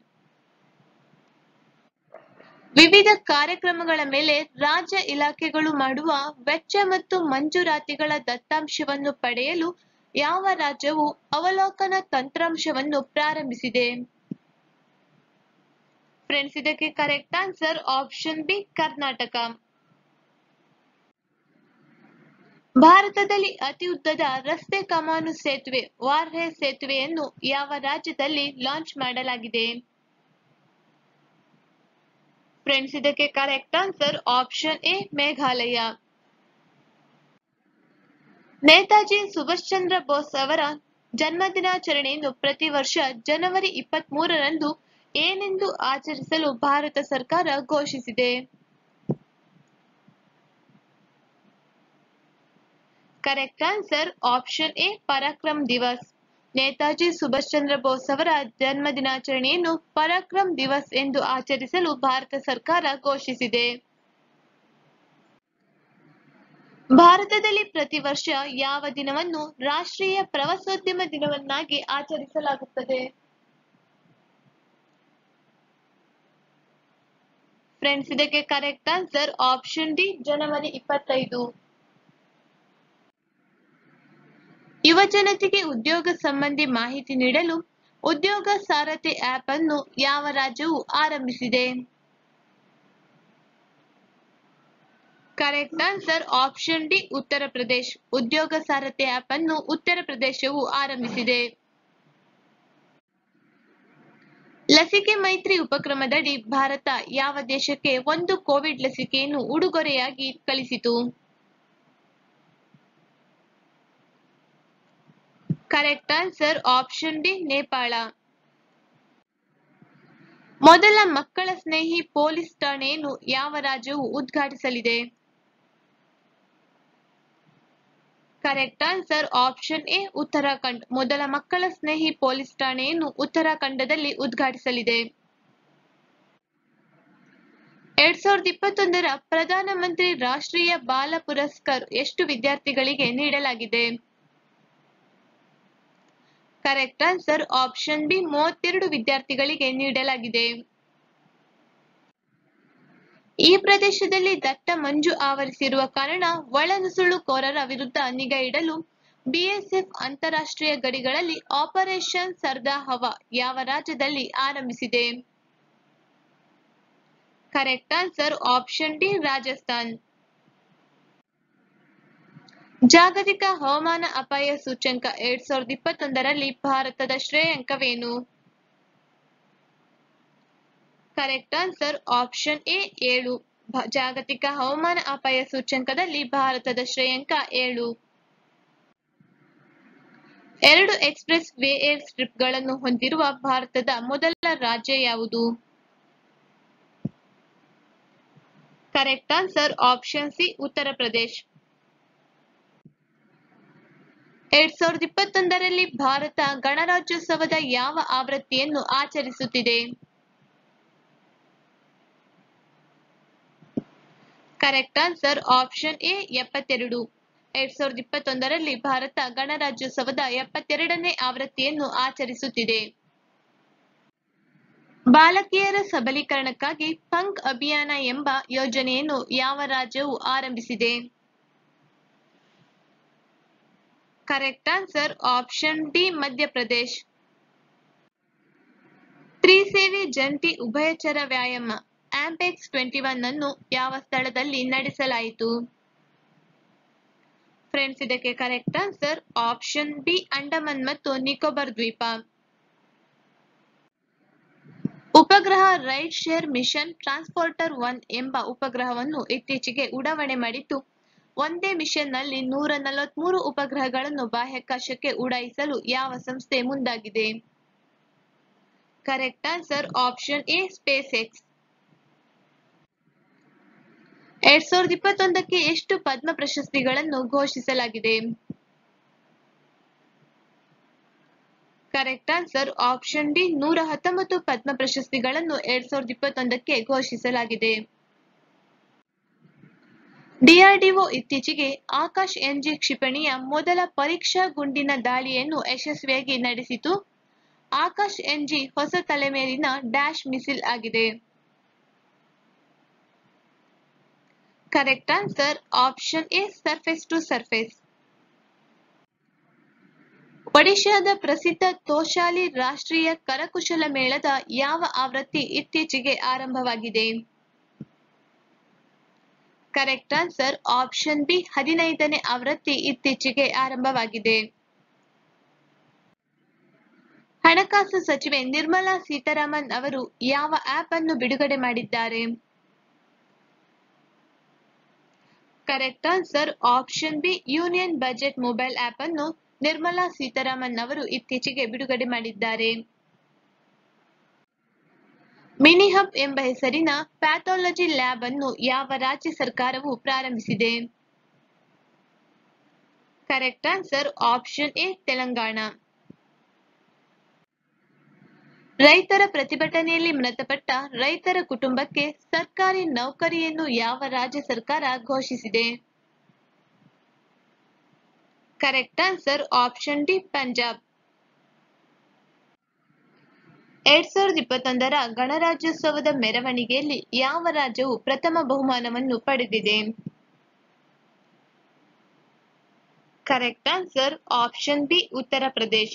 ವಿವಿಧ ಕಾರ್ಯಕ್ರಮಗಳ ಮೇಲೆ ರಾಜ್ಯ ಇಲಾಖೆಗಳು ಮಾಡುವ ವೆಚ್ಚ ಮತ್ತು ಮಂಜೂರಾತಿಗಳ ದತ್ತಾಂಶವನ್ನು ಪಡೆಯಲು ಯಾವ ರಾಜ್ಯವು ಅವಲೋಕನ ತಂತ್ರಾಂಶವನ್ನು ಪ್ರಾರಂಭಿಸಿದೆ ಫ್ರೆಂಡ್ಸ್ ಇದಕ್ಕೆ correct answer option B Karnataka ಭಾರತದಲ್ಲಿ ಅತಿ ಉದ್ದದ ರಸ್ತೆ ಕಮಾನು ಸೇತುವೆ ವಾರ್ಹೆ ಸೇತುವೆಯನ್ನು ಯಾವ ರಾಜ್ಯದಲ್ಲಿ ಲಾಂಚ್ ಮಾಡಲಾಗಿದೆ ಫ್ರೆಂಡ್ಸ್ ಇದಕ್ಕೆ correct answer option A Meghalaya Netaji Subhash Chandra Bose ಅವರ ಜನ್ಮದಿನಾಚರಣೆಯನ್ನು ಪ್ರತಿ ವರ್ಷ ಜನವರಿ ಇಪ್ಪತ್ತ್ ಮೂರರಂದು ಏನೆಂದು ಆಚರಿಸಲು ಭಾರತ ಸರ್ಕಾರ ಘೋಷಿಸಿದೆ correct answer option A Parakram Diwas Netaji Subhash Chandra Bose ಅವರ ಜನ್ಮದಿನಾಚರಣೆಯನ್ನು ಪರಾಕ್ರಮ್ ದಿವಸ್ ಎಂದು ಆಚರಿಸಲು ಭಾರತ ಸರ್ಕಾರ ಘೋಷಿಸಿದೆ ಭಾರತದಲ್ಲಿ ಪ್ರತಿ ವರ್ಷ ಯಾವ ದಿನವನ್ನು ರಾಷ್ಟ್ರೀಯ ಪ್ರವಾಸೋದ್ಯಮ ದಿನವನ್ನಾಗಿ ಆಚರಿಸಲಾಗುತ್ತದೆ ಫ್ರೆಂಡ್ಸ್ ಇದಕ್ಕೆ ಕರೆಕ್ಟ್ ಆನ್ಸರ್ ಆಪ್ಷನ್ ಡಿ ಜನವರಿ ಇಪ್ಪತ್ತೈದು ಯುವ ಜನತೆಗೆ ಉದ್ಯೋಗ ಸಂಬಂಧಿ ಮಾಹಿತಿ ನೀಡಲು ಉದ್ಯೋಗ ಸಾರಥಿ ಆಪ್ ಅನ್ನು ಯಾವ ರಾಜ್ಯವು ಆರಂಭಿಸಿದೆ ಕರೆಕ್ಟ್ ಆನ್ಸರ್ ಆಪ್ಷನ್ ಡಿ ಉತ್ತರ ಪ್ರದೇಶ್ ಉದ್ಯೋಗ ಸಾರಥಿ ಆಪ್ ಅನ್ನು ಉತ್ತರ ಪ್ರದೇಶವು ಆರಂಭಿಸಿದೆ ಲಸಿಕೆ ಮೈತ್ರಿ ಉಪಕ್ರಮದಡಿ ಭಾರತ ಯಾವ ದೇಶಕ್ಕೆ ಒಂದು ಕೋವಿಡ್ ಲಸಿಕೆಯನ್ನು ಉಡುಗೊರೆಯಾಗಿ ಕಳಿಸಿತು correct answer option D Nepal ಮೊದಲ ಮಕ್ಕಳ ಸ್ನೇಹಿ ಪೊಲೀಸ್ ಠಾಣೆಯನ್ನು ಯಾವ ರಾಜ್ಯವು ಉದ್ಘಾಟಿಸಲಿದೆ correct answer option A Uttarakhand ಮೊದಲ ಮಕ್ಕಳ ಸ್ನೇಹಿ ಪೊಲೀಸ್ ಠಾಣೆಯನ್ನು ಉತ್ತರಾಖಂಡದಲ್ಲಿ ಉದ್ಘಾಟಿಸಲಿದೆ ಎರಡ್ ಸಾವಿರದ ಇಪ್ಪತ್ತೊಂದರ ಪ್ರಧಾನಮಂತ್ರಿ ರಾಷ್ಟ್ರೀಯ ಬಾಲ ಪುರಸ್ಕಾರ್ ಎಷ್ಟು ವಿದ್ಯಾರ್ಥಿಗಳಿಗೆ ನೀಡಲಾಗಿದೆ ಕರೆಕ್ಟ್ ಆನ್ಸರ್ ಆಪ್ಷನ್ ಬಿ ಮೂವತ್ತೆರಡು ವಿದ್ಯಾರ್ಥಿಗಳಿಗೆ ನೀಡಲಾಗಿದೆ ಈ ಪ್ರದೇಶದಲ್ಲಿ ದಟ್ಟ ಮಂಜು ಆವರಿಸಿರುವ ಕಾರಣ ಒಳನುಸುಳುಕೋರರ ವಿರುದ್ಧ ನಿಗಾ ಇಡಲು ಬಿಎಸ್ಎಫ್ ಅಂತಾರಾಷ್ಟ್ರೀಯ ಗಡಿಗಳಲ್ಲಿ ಆಪರೇಷನ್ ಸರ್ದಾ ಹವಾ ಯಾವ ರಾಜ್ಯದಲ್ಲಿ ಆರಂಭಿಸಿದೆ correct answer option D Rajasthan ಜಾಗತಿಕ ಹವಾಮಾನ ಅಪಾಯ ಸೂಚ್ಯಂಕ ಎರಡ್ ಸಾವಿರದ ಇಪ್ಪತ್ತೊಂದರಲ್ಲಿ ಭಾರತದ ಶ್ರೇಯಾಂಕವೇನು ಕರೆಕ್ಟ್ ಆನ್ಸರ್ ಆಪ್ಷನ್ ಎ ಏಳು ಭ- ಜಾಗತಿಕ ಹವಾಮಾನ ಅಪಾಯ ಸೂಚ್ಯಂಕದಲ್ಲಿ ಭಾರತದ ಶ್ರೇಯಾಂಕ ಏಳು ಎರಡು ಎಕ್ಸ್ಪ್ರೆಸ್ ವೇ ಏರ್ ಸ್ಟ್ರಿಪ್ಗಳನ್ನು ಹೊಂದಿರುವ ಭಾರತದ ಮೊದಲ ರಾಜ್ಯ ಯಾವುದು ಕರೆಕ್ಟ್ ಆನ್ಸರ್ ಆಪ್ಷನ್ ಸಿ ಉತ್ತರ ಪ್ರದೇಶ್ ಎರಡ್ ಸಾವಿರದ ಇಪ್ಪತ್ತೊಂದರಲ್ಲಿ ಭಾರತ ಗಣರಾಜ್ಯೋತ್ಸವದ ಯಾವ ಆವೃತ್ತಿಯನ್ನು ಆಚರಿಸುತ್ತಿದೆ ಕರೆಕ್ಟ್ ಆನ್ಸರ್ ಆಪ್ಷನ್ ಎ ಎಪ್ಪತ್ತೆರಡು ಎರಡ್ ಸಾವಿರದ ಇಪ್ಪತ್ತೊಂದರಲ್ಲಿ ಭಾರತ ಗಣರಾಜ್ಯೋತ್ಸವದ ಎಪ್ಪತ್ತೆರಡನೇ ಆವೃತ್ತಿಯನ್ನು ಆಚರಿಸುತ್ತಿದೆ ಬಾಲಕಿಯರ ಸಬಲೀಕರಣಕ್ಕಾಗಿ ಪಂಕ್ ಅಭಿಯಾನ ಎಂಬ ಯೋಜನೆಯನ್ನು ಯಾವ ರಾಜ್ಯವು ಆರಂಭಿಸಿದೆ correct answer option D Madhya Pradesh ತ್ರಿಸೇವೆ ಜಂಟಿ ಉಭಯಚರ ವ್ಯಾಯಾಮ ಆಂಪೆಕ್ಸ್ ಟ್ವೆಂಟಿ ಒನ್ ಅನ್ನು ಯಾವ ಸ್ಥಳದಲ್ಲಿ ನಡೆಸಲಾಯಿತು ಫ್ರೆಂಡ್ಸ್ ಇದಕ್ಕೆ correct answer option B Andaman ಮತ್ತು ನಿಕೋಬಾರ್ ದ್ವೀಪ ಉಪಗ್ರಹ rideshare mission transporter one ಎಂಬ ಉಪಗ್ರಹವನ್ನು ಇತ್ತೀಚೆಗೆ ಉಡಾವಣೆ ಮಾಡಿದ್ದು ಒಂದೇ ಮಿಷನ್ನಲ್ಲಿ ನೂರ ನಲವತ್ಮೂರು ಉಪಗ್ರಹಗಳನ್ನು ಬಾಹ್ಯಾಕಾಶಕ್ಕೆ ಉಡಾಯಿಸಲು ಯಾವ ಸಂಸ್ಥೆ ಮುಂದಾಗಿದೆ correct answer option A SpaceX ಎರಡ್ ಸಾವಿರದ ಇಪ್ಪತ್ತೊಂದಕ್ಕೆ ಎಷ್ಟು ಪದ್ಮ ಪ್ರಶಸ್ತಿಗಳನ್ನು ಘೋಷಿಸಲಾಗಿದೆ ಕರೆಕ್ಟ್ ಆನ್ಸರ್ ಆಪ್ಷನ್ ಡಿ ನೂರ ಹತ್ತೊಂಬತ್ತು ಪದ್ಮ ಪ್ರಶಸ್ತಿಗಳನ್ನು ಎರಡ್ ಸಾವಿರದ ಇಪ್ಪತ್ತೊಂದಕ್ಕೆ ಘೋಷಿಸಲಾಗಿದೆ ಡಿಆರ್ಡಿಒ ಇತ್ತೀಚೆಗೆ ಆಕಾಶ್ ಎನ್ಜಿ ಕ್ಷಿಪಣಿಯ ಮೊದಲ ಪರೀಕ್ಷಾ ಗುಂಡಿನ ದಾಳಿಯನ್ನು ಯಶಸ್ವಿಯಾಗಿ ನಡೆಸಿತು ಆಕಾಶ್ ಎನ್ಜಿ ಹೊಸ ತಲೆಮೇಲಿನ ಡ್ಯಾಶ್ ಮಿಸಿಲ್ ಆಗಿದೆ correct answer option A surface to surface ಒಡಿಶಾದ ಪ್ರಸಿದ್ಧ ತೋಶಾಲಿ ರಾಷ್ಟ್ರೀಯ ಕರಕುಶಲ ಮೇಳದ ಯಾವ ಆವೃತ್ತಿ ಇತ್ತೀಚೆಗೆ ಆರಂಭವಾಗಿದೆ ಕರೆಕ್ಟ್ ಆನ್ಸರ್ ಆಪ್ಷನ್ ಬಿ ಹದಿನೈದನೇ ಆವೃತ್ತಿ ಇತ್ತೀಚೆಗೆ ಆರಂಭವಾಗಿದೆ ಹಣಕಾಸು ಸಚಿವೆ ನಿರ್ಮಲಾ ಸೀತಾರಾಮನ್ ಅವರು ಯಾವ ಆಪ್ ಅನ್ನು ಬಿಡುಗಡೆ ಮಾಡಿದ್ದಾರೆ correct answer option B union budget mobile app ಅನ್ನು ನಿರ್ಮಲಾ ಸೀತಾರಾಮನ್ ಅವರು ಇತ್ತೀಚೆಗೆ ಬಿಡುಗಡೆ ಮಾಡಿದ್ದಾರೆ ಮಿನಿ ಹಬ್ ಎಂಬ ಹೆಸರಿನ ಪ್ಯಾಥಾಲಜಿ ಲ್ಯಾಬ್ ಅನ್ನು ಯಾವ ರಾಜ್ಯ ಸರ್ಕಾರವು ಪ್ರಾರಂಭಿಸಿದೆ correct answer option A Telangana ರೈತರ ಪ್ರತಿಭಟನೆಯಲ್ಲಿ ಮೃತಪಟ್ಟ ರೈತರ ಕುಟುಂಬಕ್ಕೆ ಸರ್ಕಾರಿ ನೌಕರಿಯನ್ನು ಯಾವ ರಾಜ್ಯ ಸರ್ಕಾರ ಘೋಷಿಸಿದೆ correct answer option D Punjab ಎರಡ್ ಸಾವಿರದ ಇಪ್ಪತ್ತೊಂದರ ಗಣರಾಜ್ಯೋತ್ಸವದ ಮೆರವಣಿಗೆಯಲ್ಲಿ ಯಾವ ರಾಜ್ಯವು ಪ್ರಥಮ ಬಹುಮಾನವನ್ನು ಪಡೆದಿದೆ ಕರೆಕ್ಟ್ ಆನ್ಸರ್ ಆಪ್ಷನ್ ಬಿ ಉತ್ತರ ಪ್ರದೇಶ್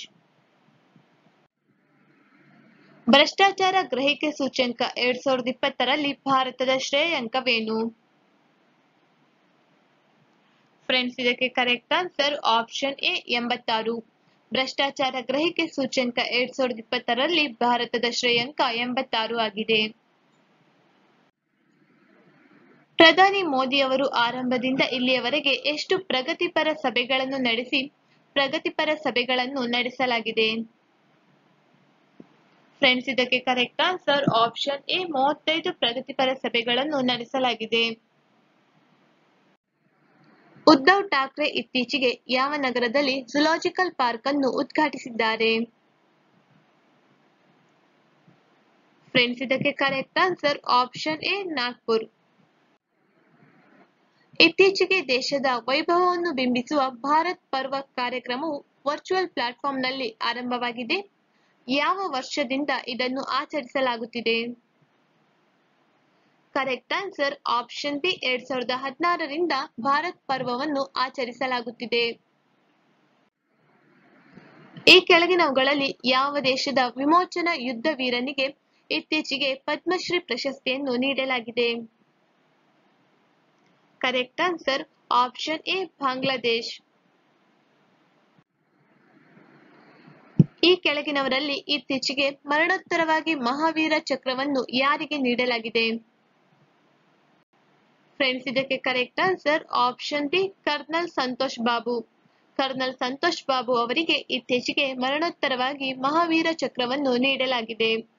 ಭ್ರಷ್ಟಾಚಾರ ಗ್ರಹಿಕೆ ಸೂಚ್ಯಂಕ ಎರಡ್ ಸಾವಿರದ ಇಪ್ಪತ್ತರಲ್ಲಿ ಭಾರತದ ಶ್ರೇಯಾಂಕವೇನು ಫ್ರೆಂಡ್ಸ್ ಇದಕ್ಕೆ ಕರೆಕ್ಟ್ ಆನ್ಸರ್ ಆಪ್ಷನ್ ಎ ಎಂಬತ್ತಾರು ಭ್ರಷ್ಟಾಚಾರ ಗ್ರಹಿಕೆ ಸೂಚ್ಯಂಕ ಎರಡ್ ಸಾವಿರದ ಇಪ್ಪತ್ತರಲ್ಲಿ ಭಾರತದ ಶ್ರೇಯಾಂಕ ಎಂಬತ್ತಾರು ಆಗಿದೆ ಪ್ರಧಾನಿ ಮೋದಿ ಅವರು ಆರಂಭದಿಂದ ಇಲ್ಲಿಯವರೆಗೆ ಎಷ್ಟು ಪ್ರಗತಿಪರ ಸಭೆಗಳನ್ನು ನಡೆಸಿ ಪ್ರಗತಿಪರ ಸಭೆಗಳನ್ನು ನಡೆಸಲಾಗಿದೆ ಫ್ರೆಂಡ್ಸ್ ಇದಕ್ಕೆ ಕರೆಕ್ಟ್ ಆನ್ಸರ್ ಆಪ್ಷನ್ ಎ ಮೂವತ್ತೈದು ಪ್ರಗತಿಪರ ಸಭೆಗಳನ್ನು ನಡೆಸಲಾಗಿದೆ ಉದ್ಧವ್ ಠಾಕ್ರೆ ಇತ್ತೀಚೆಗೆ ಯಾವ ನಗರದಲ್ಲಿ ಜುಲಾಜಿಕಲ್ ಪಾರ್ಕ್ ಅನ್ನು ಉದ್ಘಾಟಿಸಿದ್ದಾರೆ ಫ್ರೆಂಡ್ಸ್ ಇದಕ್ಕೆ correct answer option A Nagpur ಇತ್ತೀಚೆಗೆ ದೇಶದ ವೈಭವವನ್ನು ಬಿಂಬಿಸುವ ಭಾರತ್ ಪರ್ವ ಕಾರ್ಯಕ್ರಮವು ವರ್ಚುವಲ್ ಪ್ಲಾಟ್ಫಾರ್ಮ್ನಲ್ಲಿ ಆರಂಭವಾಗಿದೆ ಯಾವ ವರ್ಷದಿಂದ ಇದನ್ನು ಆಚರಿಸಲಾಗುತ್ತಿದೆ ಕರೆಕ್ಟ್ ಆನ್ಸರ್ ಆಪ್ಷನ್ ಬಿ ಎರಡ್ ಸಾವಿರದ ಹದಿನಾರರಿಂದ ಭಾರತ್ ಪರ್ವವನ್ನು ಆಚರಿಸಲಾಗುತ್ತಿದೆ ಈ ಕೆಳಗಿನವುಗಳಲ್ಲಿ ಯಾವ ದೇಶದ ವಿಮೋಚನಾ ಯುದ್ಧ ವೀರನಿಗೆ ಇತ್ತೀಚೆಗೆ ಪದ್ಮಶ್ರೀ ಪ್ರಶಸ್ತಿಯನ್ನು ನೀಡಲಾಗಿದೆ correct answer option A Bangladesh ಈ ಕೆಳಗಿನವರಲ್ಲಿ ಇತ್ತೀಚೆಗೆ ಮರಣೋತ್ತರವಾಗಿ ಮಹಾವೀರ ಚಕ್ರವನ್ನು ಯಾರಿಗೆ ನೀಡಲಾಗಿದೆ ಫ್ರೆಂಡ್ಸ್ ಇದಕ್ಕೆ correct answer option B colonel Santosh Babu colonel Santosh Babu ಅವರಿಗೆ ಇತ್ತೀಚೆಗೆ ಮರಣೋತ್ತರವಾಗಿ ಮಹಾವೀರ ಚಕ್ರವನ್ನು ನೀಡಲಾಗಿದೆ